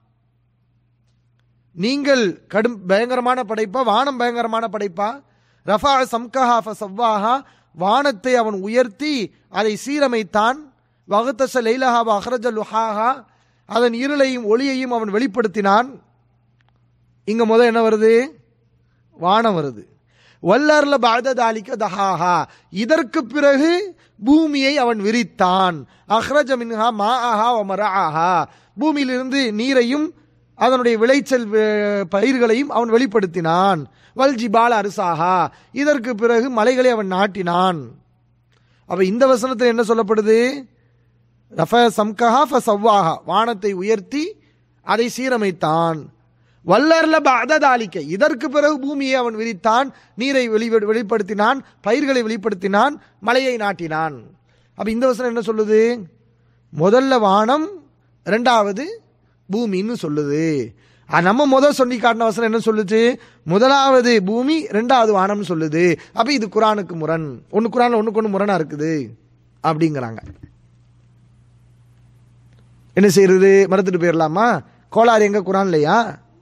நீங்கள் கடும் பயங்கரமான படைப்பா வானம் பயங்கரமான படைப்பா ரஃபா சம்கஹா ஃபசவ்வாஹா வானத்தை அவன் உயர்த்தி அதை சீரமைத்தான் வகுத்தச லைலஹா அஹ்ரஜ லுஹாஹா அதன் இருளையும் ஒளியையும் அவன் வெளிப்படுத்தினான் இங்க முத என்ன வருது வானம் வருது வல்லர்ல பாததாலிக்க தஹாஹா இதற்கு பிறகு பூமியை அவன் விரித்தான் அஹ்ரஜ மின்ஹா மா ஆஹா மரஆஹா பூமியிலிருந்து நீரையும் அதனுடைய விளைச்சல் வே- பயிர்களையும் அவன் வெளிப்படுத்தினான் வல் ஜிபால அரிசாஹா இதற்கு பிறகு மலைகளை அவன் நாட்டினான் அப்ப இந்த வசனத்தில் என்ன சொல்லப்படுது ரஃப சம்கஹா ஃப சவ்வாஹா வானத்தை உயர்த்தி அதை சீரமைத்தான் வல்லர்ல பாததாலிக்க இதற்கு பிறகு பூமியை அவன் விரித்தான் நீரை வெளி வெளிப்படுத்தினான் பயிர்களை வெளிப்படுத்தினான் மலையை நாட்டினான் அப்ப இந்த வசனம் என்ன சொல்லுது முதல்ல வானம் ரெண்டாவது பூமின்னு சொல்லுது ஆ, நம்ம முதல் சொல்லி காட்டின வசனம் என்ன சொல்லுச்சு முதலாவது பூமி ரெண்டாவது வானம்னு சொல்லுது அப்ப இது குரானுக்கு முரண் ஒன்னு குரான்ல ஒண்ணுக்கு ஒண்ணு முரணா இருக்குது அப்படிங்கிறாங்க என்ன செய்யறது மறந்துட்டு போயிடலாமா கோளாறு எங்க குரான்லையா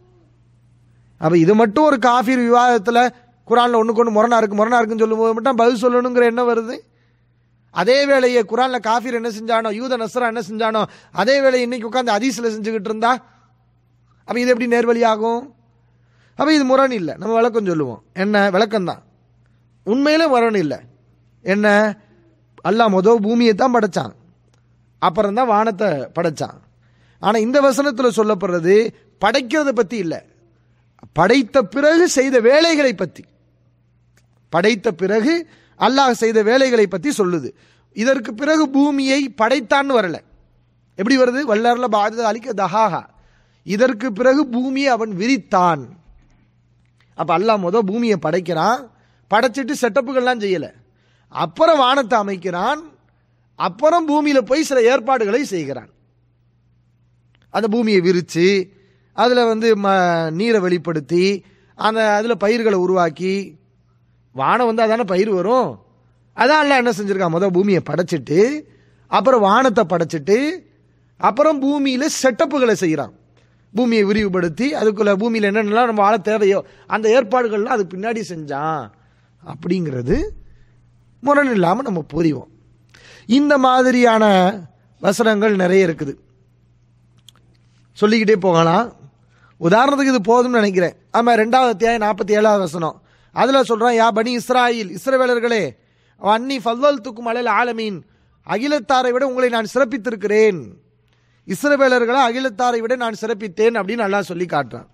அப்ப இது மட்டும் ஒரு காஃபீர் விவாதத்துல குரான்ல ஒண்ணுக்கு ஒண்ணு முரணா இருக்கு முரணா இருக்குன்னு சொல்லும்போது மட்டும் பதில் சொல்லணுங்கிற என்ன வருது அதே வேலையை குரான்ல காஃபீர் என்ன செஞ்சானோ யூத நஸ்ரா என்ன செஞ்சானோ அதே வேலையை இன்னைக்கு உட்காந்து ஹதீஸ்ல செஞ்சுக்கிட்டு இருந்தா அப்ப இது எப்படி நேர்வழியாகும் அப்ப இது முரண் இல்லை நம்ம விளக்கம் சொல்லுவோம் என்ன விளக்கம் தான் உண்மையிலே முரண் இல்லை என்ன அல்லாஹ் மொதல் பூமியை தான் படைச்சான் அப்புறம் தான் வானத்தை படைச்சான் ஆனா இந்த வசனத்துல சொல்லப்படுறது படைக்கிறத பத்தி இல்லை படைத்த பிறகு செய்த வேலைகளை பத்தி படைத்த பிறகு அல்லாஹ் செய்த வேலைகளை பத்தி சொல்லுது இதற்கு பிறகு பூமியை படைத்தான்னு வரல எப்படி வருது வல்லர்ல பாரத அலிக்க தஹாஹா இதற்கு பிறகு பூமியை அவன் விரித்தான் அப்ப அல்லாஹ் முத பூமியை படைக்கிறான் படைச்சிட்டு செட்டப்புகள்லாம் செய்யல அப்புறம் வானத்தை அமைக்கிறான் அப்புறம் பூமியில போய் சில ஏற்பாடுகளை செய்கிறான் அந்த பூமியை விரிச்சு அதுல வந்து ம நீரை வெளிப்படுத்தி அந்த அதுல பயிர்களை உருவாக்கி வானம் வந்து அதானே பயிர் வரும் அதான் எல்லாம் என்ன செஞ்சிருக்கான் முதல் பூமியை படைச்சிட்டு அப்புறம் வானத்தை படைச்சிட்டு அப்புறம் பூமியில செட்டப்புகளை செய்கிறான் பூமியை விரிவுபடுத்தி அதுக்குள்ள பூமியில என்னென்னலாம் நம்ம வாழ தேவையோ அந்த ஏற்பாடுகள்லாம் அதுக்கு பின்னாடி செஞ்சான் அப்படிங்கிறது முரண் இல்லாமல் நம்ம புரிவோம் இந்த மாதிரியான வசனங்கள் நிறைய இருக்குது சொல்லிக்கிட்டே போகலாம் உதாரணத்துக்கு இது போதும்னு நினைக்கிறேன் ஆமா ரெண்டாவது அத்தியாயம் நாற்பத்தி ஏழாவது வசனம் அதுல சொல்றான் யா பனி இஸ்ராயில் இஸ்ரவேலர்களே அன்னி ஃபல்லல் துக்கும் அலல் ஆலமீன் அகிலத்தாரை விட உங்களை நான் சிறப்பித்திருக்கிறேன் இஸ்ரவேலர்களை அகிலத்தாரை விட நான் சிறப்பித்தேன் அப்படின்னு நல்லா சொல்லி காட்டுறான்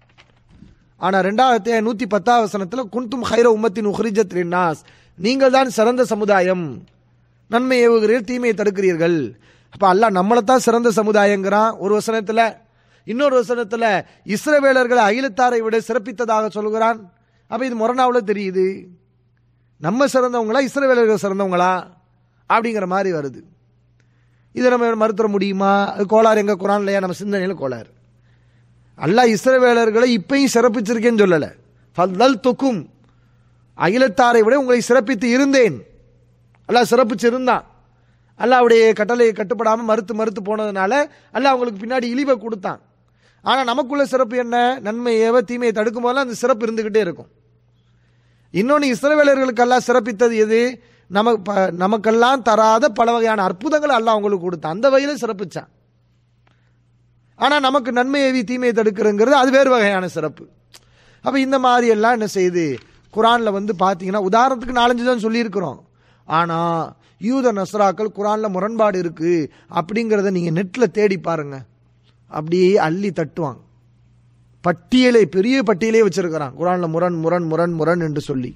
ஆனா ரெண்டாவது அத்தியாயம் நூத்தி பத்தாவது வசனத்துல குன்தும் ஹைர உம்மத்தின் உஹ்ரிஜத் லின்னாஸ் நீங்கள் தான் சிறந்த சமுதாயம் நன்மை ஏவுகிறீர்கள் தீமையை தடுக்கிறீர்கள் அப்ப அல்லாஹ் நம்மளை தான் சிறந்த சமுதாயங்கிறான் ஒரு வசனத்துல இன்னொரு வசனத்துல இஸ்ரவேலர்களை அகிலத்தாரை விட சிறப்பித்ததாக சொல்கிறான் அப்ப இது முரணாவுல தெரியுது நம்ம சிறந்தவங்களா இஸ்ரவேலர்கள் சிறந்தவங்களா அப்படிங்கிற மாதிரி வருது இதை நம்ம மறுத்துற முடியுமா அது கோளாறு எங்க குரான்லையா நம்ம சிந்தனையில கோளாறு அல்லாஹ் இஸ்ரவேலர்களை இப்பயும் சிறப்பிச்சிருக்கேன்னு சொல்லல ஃபல்லல் துக்கும் அகிலத்தாரை விட உங்களை சிறப்பித்து இருந்தேன் அல்லாஹ் சிறப்பிச்சிருந்தான் அல்லாவுடைய கட்டளையை கட்டுப்படாம மறுத்து மறுத்து போனதுனால அல்லாஹ் அவங்களுக்கு பின்னாடி இழிவை கொடுத்தான் ஆனா நமக்குள்ள சிறப்பு என்ன நன்மை ஏவ தீமையை தடுக்கும் போதெல்லாம் அந்த சிறப்பு இருந்துகிட்டே இருக்கும் இன்னொன்று இஸ்ரவேலர்களுக்கு அல்லாஹ் சிறப்பித்தது எது நமக்கு ப- நமக்கெல்லாம் தராத பல வகையான அற்புதங்களை அல்லாஹ் அவங்களுக்கு கொடுத்தான் அந்த வகையில சிறப்பிச்சான் ஆனா நமக்கு நன்மை ஏவி தீமையை தடுக்கிறங்கிறது அது வேறு வகையான சிறப்பு அப்ப இந்த மாதிரி எல்லாம் என்ன செய்யுது குரான்ல வந்து பாத்தீங்கன்னா உதாரணத்துக்கு நாலஞ்சு தான் சொல்லியிருக்கிறோம் ஆனா யூத நஸ்ராக்கள் குரான்ல முரண்பாடு இருக்கு அப்படிங்கிறத நீங்க நெட்ல தேடி பாருங்க அப்படியே அள்ளி தட்டுவாங்க பட்டியலை பெரிய பட்டியலே வச்சிருக்கிறான் குரான்ல முரண் முரண் முரண் முரண் என்று சொல்லி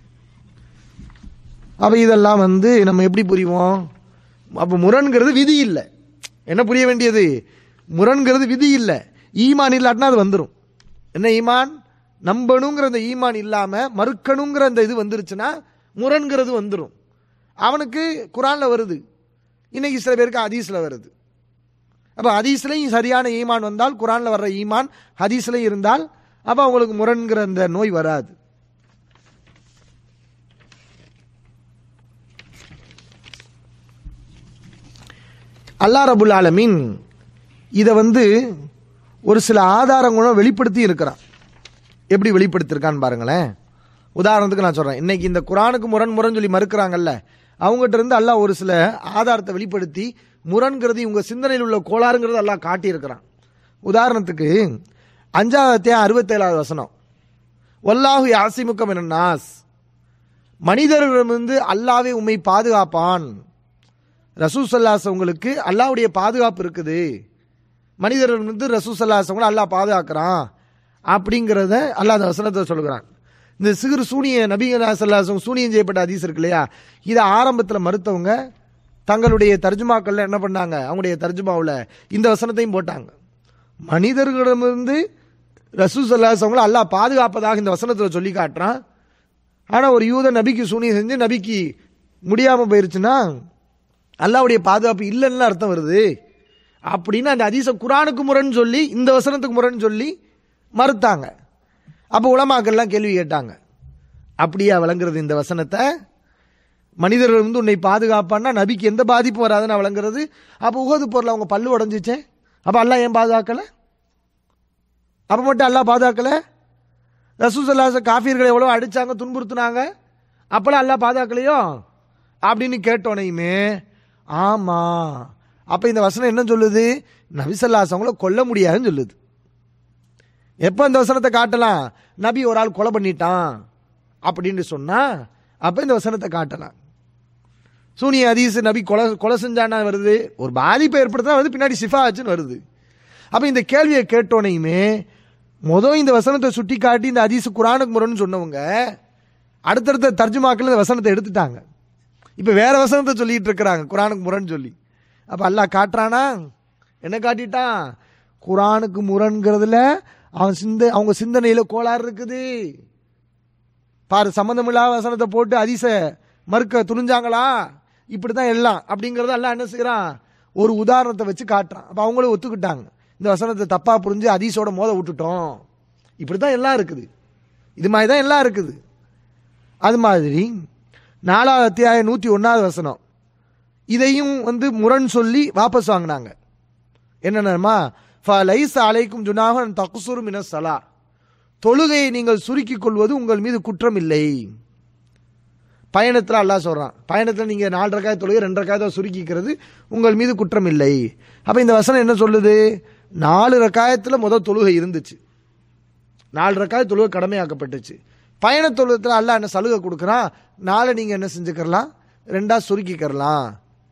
அப்ப இதெல்லாம் வந்து நம்ம எப்படி புரிவோம் அப்ப முரண்கிறது விதி இல்லை என்ன புரிய வேண்டியது முரண்கிறது விதி இல்லை ஈமான் இல்லாட்டினா அது வந்துடும் என்ன ஈமான் நம்பணுங்கிற அந்த ஈமான் இல்லாம மறுக்கணுங்கிற அந்த இது வந்துருச்சுன்னா முரண்கிறது வந்துடும் அவனுக்கு குரான்ல வருது இன்னைக்கு சில பேருக்கு ஹதீஸ்ல வருது அப்ப ஹதீஸ்லையும் சரியான ஈமான் வந்தால் குரான்ல வர்ற ஈமான் ஹதீஸ்லையும் இருந்தால் அப்ப அவங்களுக்கு முரண்கிற அந்த நோய் வராது அல்லா ரபுல் ஆலமீன் இதை வந்து ஒரு சில ஆதாரங்களும் வெளிப்படுத்தி இருக்கிறான் எப்படி வெளிப்படுத்திருக்கான்னு பாருங்களேன் உதாரணத்துக்கு நான் சொல்றேன் இன்னைக்கு இந்த குரானுக்கு முரண் முரண் சொல்லி மறுக்கிறாங்கல்ல அவங்ககிட்ட இருந்து அல்லாஹ் ஒரு சில ஆதாரத்தை வெளிப்படுத்தி முரண்கிறது இவங்க சிந்தனையில் உள்ள கோளாறுங்கிறது எல்லாம் காட்டியிருக்கிறான் உதாரணத்துக்கு அஞ்சாவது அத்தியாயம் அறுபத்தேழாவது வசனம் வல்லாஹு யாசிமுக்கம் என நாஸ் மனிதர்களிடமிருந்து அல்லாவே உம்மை பாதுகாப்பான் ரசூசல்லாஸ் உங்களுக்கு அல்லாவுடைய பாதுகாப்பு இருக்குது மனிதர்களிடமிருந்து ரசூசல்லாஸ் உங்களை அல்லாஹ் பாதுகாக்கிறான் அப்படிங்கிறத அல்லாஹ் அந்த வசனத்தை சொல்லுகிறான் இந்த சிறு சூனிய நபிகரா சல்லாசம் சூனியம் செய்யப்பட்ட ஹதீஸ் இருக்கு இல்லையா இதை ஆரம்பத்தில் மறுத்தவங்க தங்களுடைய தர்ஜுமாக்கள்ல என்ன பண்ணாங்க அவங்களுடைய தர்ஜுமாவில் இந்த வசனத்தையும் போட்டாங்க மனிதர்களிடமிருந்து ரசூ சல்லாசவங்களை அல்லாஹ் பாதுகாப்பதாக இந்த வசனத்தில் சொல்லி காட்டுறான் ஆனால் ஒரு யூத நபிக்கு சூனியம் செஞ்சு நபிக்கு முடியாமல் போயிருச்சுன்னா அல்லாவுடைய பாதுகாப்பு இல்லைன்னு அர்த்தம் வருது அப்படின்னு அந்த அதிச குரானுக்கு முரண் சொல்லி இந்த வசனத்துக்கு முரண் சொல்லி மறுத்தாங்க அப்போ உலமாக்கள்லாம் கேள்வி கேட்டாங்க அப்படியா விளங்குறது இந்த வசனத்தை மனிதர்கள் வந்து உன்னை பாதுகாப்பான்னா நபிக்கு எந்த பாதிப்பும் வராதுன்னு விளங்குறது அப்போ உகது பொருள் அவங்க பல்லு உடஞ்சிச்சே அப்போ அல்லாஹ் ஏன் பாதுகாக்கலை அப்போ மட்டும் அல்லாஹ் பாதுகாக்கலை ரசூசல்லாச காஃபியர்களை எவ்வளோ அடிச்சாங்க துன்புறுத்துனாங்க அப்போலாம் அல்லாஹ் பாதுகாக்கலையோ அப்படின்னு கேட்டோனையுமே ஆமாம் அப்போ இந்த வசனம் என்ன சொல்லுது நபிசல்லாசவங்கள கொல்ல முடியாதுன்னு சொல்லுது எப்போ இந்த வசனத்தை காட்டலாம் நபி ஒரு ஆள் கொலை பண்ணிட்டான் அப்படின்னு சொன்னா அப்போ இந்த வசனத்தை காட்டலாம் சூனிய ஹதீஸ் நபி கொலை கொலை செஞ்சானா வருது ஒரு பாதிப்பை ஏற்படுத்தினா வருது பின்னாடி சிஃபா ஆச்சுன்னு வருது அப்போ இந்த கேள்வியை கேட்டோனையுமே மொதல் இந்த வசனத்தை சுட்டி காட்டி இந்த ஹதீஸ் குரானுக்கு முரன்னு சொன்னவங்க அடுத்தடுத்த தர்ஜுமாக்கள் இந்த வசனத்தை எடுத்துட்டாங்க இப்போ வேற வசனத்தை சொல்லிட்டு இருக்கிறாங்க குரானுக்கு முரன்னு சொல்லி அப்போ அல்லாஹ் காட்டுறானா என்ன காட்டிட்டான் குரானுக்கு முரண்கிறதுல அவன் சிந்த அவங்க சிந்தனையில கோளாறு இருக்குது பாரு சம்மந்தமில்லாத வசனத்தை போட்டு அதிச மறுக்க துணிஞ்சாங்களா இப்படி தான் எல்லாம் அப்படிங்கிறத எல்லாம் என்ன செய்கிறான் ஒரு உதாரணத்தை வச்சு காட்டுறான் அப்போ அவங்களும் ஒத்துக்கிட்டாங்க இந்த வசனத்தை தப்பாக புரிஞ்சு அதீசோட மோத விட்டுட்டோம் இப்படி தான் எல்லாம் இருக்குது இது மாதிரி தான் எல்லாம் இருக்குது அது மாதிரி நாலாவது அத்தியாயம் நூற்றி ஒன்றாவது வசனம் இதையும் வந்து முரண் சொல்லி வாபஸ் வாங்கினாங்க என்னென்னமா ஃபலைஸ் அலைக்கும் ஜுனாகன் தகுசுரு மின சலா தொழுகையை நீங்கள் சுருக்கிக் கொள்வது உங்கள் மீது குற்றம் இல்லை பயணத்தில் அல்லாஹ் சொல்கிறான் பயணத்தில் நீங்கள் நாலு ரக்காய் தொழுகை ரெண்டு ரக்காய் தான் சுருக்கிக்கிறது உங்கள் மீது குற்றம் இல்லை அப்போ இந்த வசனம் என்ன சொல்லுது நாலு ரக்காயத்தில் முதல் தொழுகை இருந்துச்சு நாலு ரக்காய் தொழுகை கடமையாக்கப்பட்டுச்சு பயண தொழுகத்தில் அல்லாஹ் என்ன சலுகை கொடுக்குறான் நாளை நீங்கள் என்ன செஞ்சுக்கிறலாம் ரெண்டா சுருக்கிக்கிறலாம்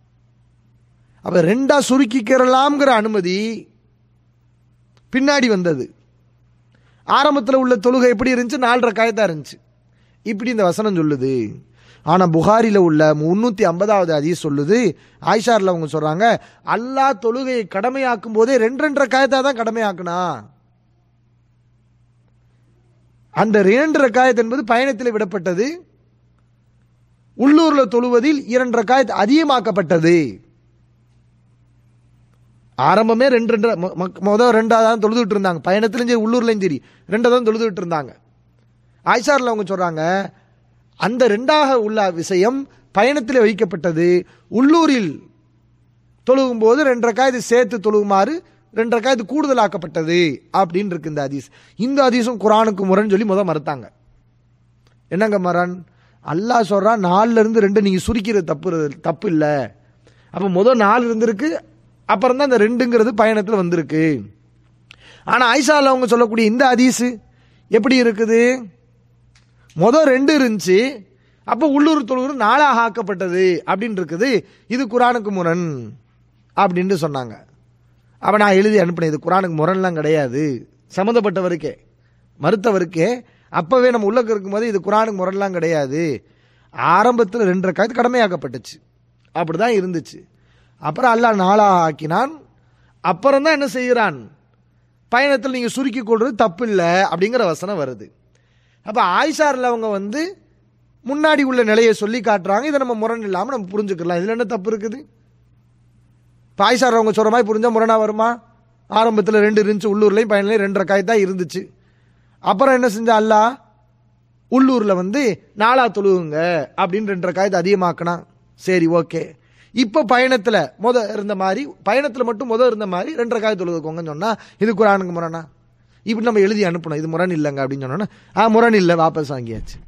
அப்போ ரெண்டா சுருக்கிக்கிறலாம்ங்கிற அனுமதி பின்னாடி வந்தது ஆரம்பத்தில் உள்ள தொழுகை எப்படி இருந்துச்சு நாலரை காயத்தான் இருந்துச்சு இப்படி இந்த வசனம் சொல்லுது ஆனால் புகாரியில் உள்ள முன்னூற்றி ஐம்பதாவது அதிக சொல்லுது ஆயிஷாரில் அவங்க சொல்கிறாங்க அல்லாஹ் தொழுகையை கடமையாக்கும் போதே ரெண்டு ரெண்டரை காயத்தா தான் கடமையாக்குனா அந்த இரண்டு ரக்காயத் என்பது பயணத்தில் விடப்பட்டது உள்ளூர்ல தொழுவதில் இரண்டு ரக்காயத் அதிகமாக்கப்பட்டது ஆரம்பமே ரெண்டு ரெண்டு மொ- மொ- முதல் ரெண்டா தான் தொழுதுட்டு இருந்தாங்க பயணத்திலும் சரி உள்ளூர்லையும் சரி ரெண்டா தான் தொழுதுட்டு இருந்தாங்க ஆயிஷாரில் அவங்க சொல்றாங்க அந்த ரெண்டாக உள்ள விஷயம் பயணத்தில் வைக்கப்பட்டது உள்ளூரில் தொழுகும் போது ரெண்டு ரக்காயத்து சேர்த்து தொழுகுமாறு ரெண்டு ரக்காயத்து கூடுதல் ஆக்கப்பட்டது அப்படின்னு இருக்கு இந்த ஹதீஸ் இந்த ஹதீஸும் குரானுக்கு முரண் சொல்லி முத மறுத்தாங்க என்னங்க மரன் அல்லாஹ் சொல்றான் நாலுல இருந்து ரெண்டு நீங்க சுருக்கிறது தப்பு தப்பு இல்லை அப்போ முதல் நாலு இருந்திருக்கு அப்புறம் தான் இந்த ரெண்டுங்கிறது பயணத்தில் வந்திருக்கு ஆனால் ஐஷால அவங்க சொல்லக்கூடிய இந்த ஹதீஸு எப்படி இருக்குது முதல் ரெண்டு இருந்துச்சு அப்போ உள்ளூர் தொழுகை நாளாக ஆக்கப்பட்டது அப்படின்னு இருக்குது இது குரானுக்கு முரண் அப்படின்ட்டு சொன்னாங்க அப்போ நான் எழுதி அனுப்பினேன் இது குரானுக்கு முரண்லாம் கிடையாது சம்மந்தப்பட்டவருக்கே மறுத்தவருக்கே அப்போவே நம்ம உள்ளக்க இருக்கும்போது இது குரானுக்கு முரண்லாம் கிடையாது ஆரம்பத்தில் ரெண்டரை காயத்து கடமையாக்கப்பட்டுச்சு அப்படி தான் இருந்துச்சு அப்புறம் அல்லாஹ் நாளாக ஆக்கினான் அப்புறம் தான் என்ன செய்கிறான் பயணத்தில் நீங்கள் சுருக்கி கொள்வது தப்பு இல்லை அப்படிங்கிற வசனம் வருது அப்போ ஆயிஷாரில் அவங்க வந்து முன்னாடி உள்ள நிலையை சொல்லி காட்டுறாங்க இதை நம்ம முரண் இல்லாமல் நம்ம புரிஞ்சுக்கலாம் இதில் என்ன தப்பு இருக்குது இப்போ ஆயிஷார் அவங்க சொல்கிற மாதிரி புரிஞ்சா முரணா வருமா ஆரம்பத்தில் ரெண்டு இருந்துச்சு உள்ளூர்லையும் பயனிலையும் ரெண்டரை காய் தான் இருந்துச்சு அப்புறம் என்ன செஞ்சா அல்லாஹ் உள்ளூரில் வந்து நாலா தொழுவுங்க அப்படின்னு ரெண்டரை காயத்தை அதிகமாக்கினா சரி ஓகே இப்போ பயணத்தில் முத இருந்த மாதிரி பயணத்தில் மட்டும் முத இருந்த மாதிரி ரெண்டரை காய் தொழுதுக்கோங்கன்னு சொன்னால் இது குரானுக்கு முரணா இப்படி நம்ம எழுதி அனுப்பணும் இது முரண் இல்லைங்க அப்படின்னு சொன்னோன்னா ஆ முரண் இல்லை வாபஸ் வாங்கியாச்சு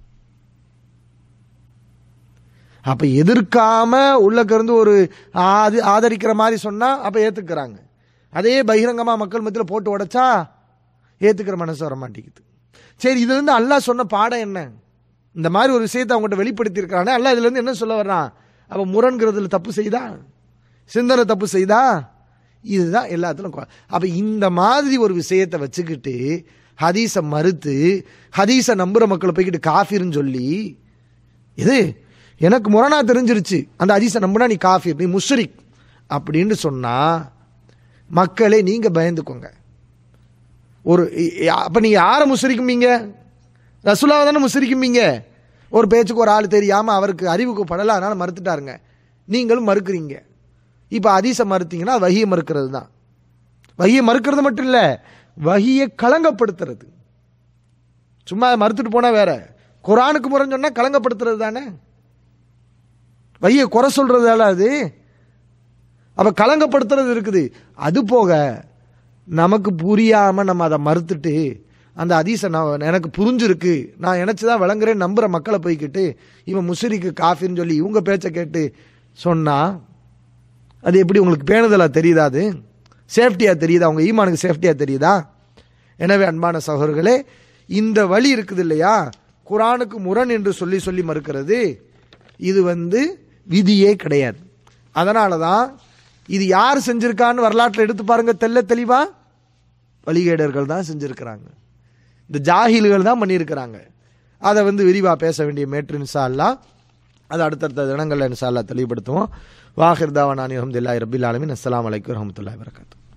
அப்ப எதிர்க்காம உள்ளக்க இருந்து ஒரு ஆதி ஆதரிக்கிற மாதிரி சொன்னா அப்ப ஏத்துக்கிறாங்க அதே பகிரங்கமா மக்கள் மத்தியில் போட்டு உடைச்சா ஏத்துக்கிற மனசு வர மாட்டேங்குது சரி இது வந்து அல்லாஹ் சொன்ன பாடம் என்ன இந்த மாதிரி ஒரு விஷயத்தை அவங்ககிட்ட வெளிப்படுத்தி இருக்கானே அல்ல இதுல இருந்து என்ன சொல்ல வர்றான் அப்ப முரண்கிறதுல தப்பு செய்தா சிந்தனை தப்பு செய்தா இதுதான் எல்லாத்திலும் கொ- அப்ப இந்த மாதிரி ஒரு விஷயத்தை வச்சுக்கிட்டு ஹதீஸை மறுத்து ஹதீஸை நம்புற மக்களை போய்கிட்டு காஃபிர்னு சொல்லி இது எனக்கு முரணா தெரிஞ்சிருச்சு அந்த ஹதீஸை நம்புனா நீ காஃபிர் நீ முஷ்ரிக் அப்படின்னு சொன்னா மக்களே நீங்க பயந்துக்கோங்க ஒரு இ- இ- அப்ப நீங்க யாரை முஸ்ரிக்கும்பீங்க ரசுலாவை தானே முஸ்ரிக்கும்பீங்க ஒரு பேச்சுக்கு ஒரு ஆள் தெரியாம அவருக்கு அறிவுக்கு படல அதனால மறுத்துட்டாருங்க நீங்களும் மறுக்கிறீங்க இப்ப ஹதீஸை மறுத்தீங்கன்னா வகியை மறுக்கிறது தான் வகியை மறுக்கிறது மட்டும் இல்ல வகியை களங்கப்படுத்துறது சும்மா அதை மறுத்துட்டு போனா வேற குரானுக்கு முறைன்னு சொன்னா களங்கப்படுத்துறது தானே வகியை குறை சொல்றதால அது அப்ப களங்கப்படுத்துறது இருக்குது அது போக நமக்கு புரியாம நம்ம அதை மறுத்துட்டு அந்த அதீச நான் எனக்கு புரிஞ்சிருக்கு நான் நினைச்சுதான் விளங்குறேன் நம்புற மக்களை போய்க்கிட்டு இவன் முசிறிக்கு காஃபின்னு சொல்லி இவங்க பேச்சை கேட்டு சொன்னா அது எப்படி உங்களுக்கு பேணுதலா தெரியுதா அது சேஃப்டியா தெரியுதா உங்க ஈமானுக்கு சேஃப்டியா தெரியுதா எனவே அன்பான சகோதரர்களே இந்த வழி இருக்குது இல்லையா குரானுக்கு முரண் என்று சொல்லி சொல்லி மறுக்கிறது இது வந்து விதியே கிடையாது அதனால தான் இது யார் செஞ்சிருக்கான்னு வரலாற்றில் எடுத்து பாருங்க தெல்ல தெளிவா வழிகேடர்கள் தான் செஞ்சிருக்கிறாங்க இந்த ஜாகில்கள் தான் பண்ணியிருக்கிறாங்க அதை வந்து விரிவாக பேச வேண்டிய மேற்று இன்சா அல்லா அது அடுத்தடுத்த தினங்களில் இன்சா அல்லா தெளிவுபடுத்துவோம் வாஹிர் தாவானி அஹமதுல்லாஹி ரபில் ஆலமின் அஸ்ஸலாமு அலைக்கும் வரஹ்மத்துல்லாஹி வரகாத்து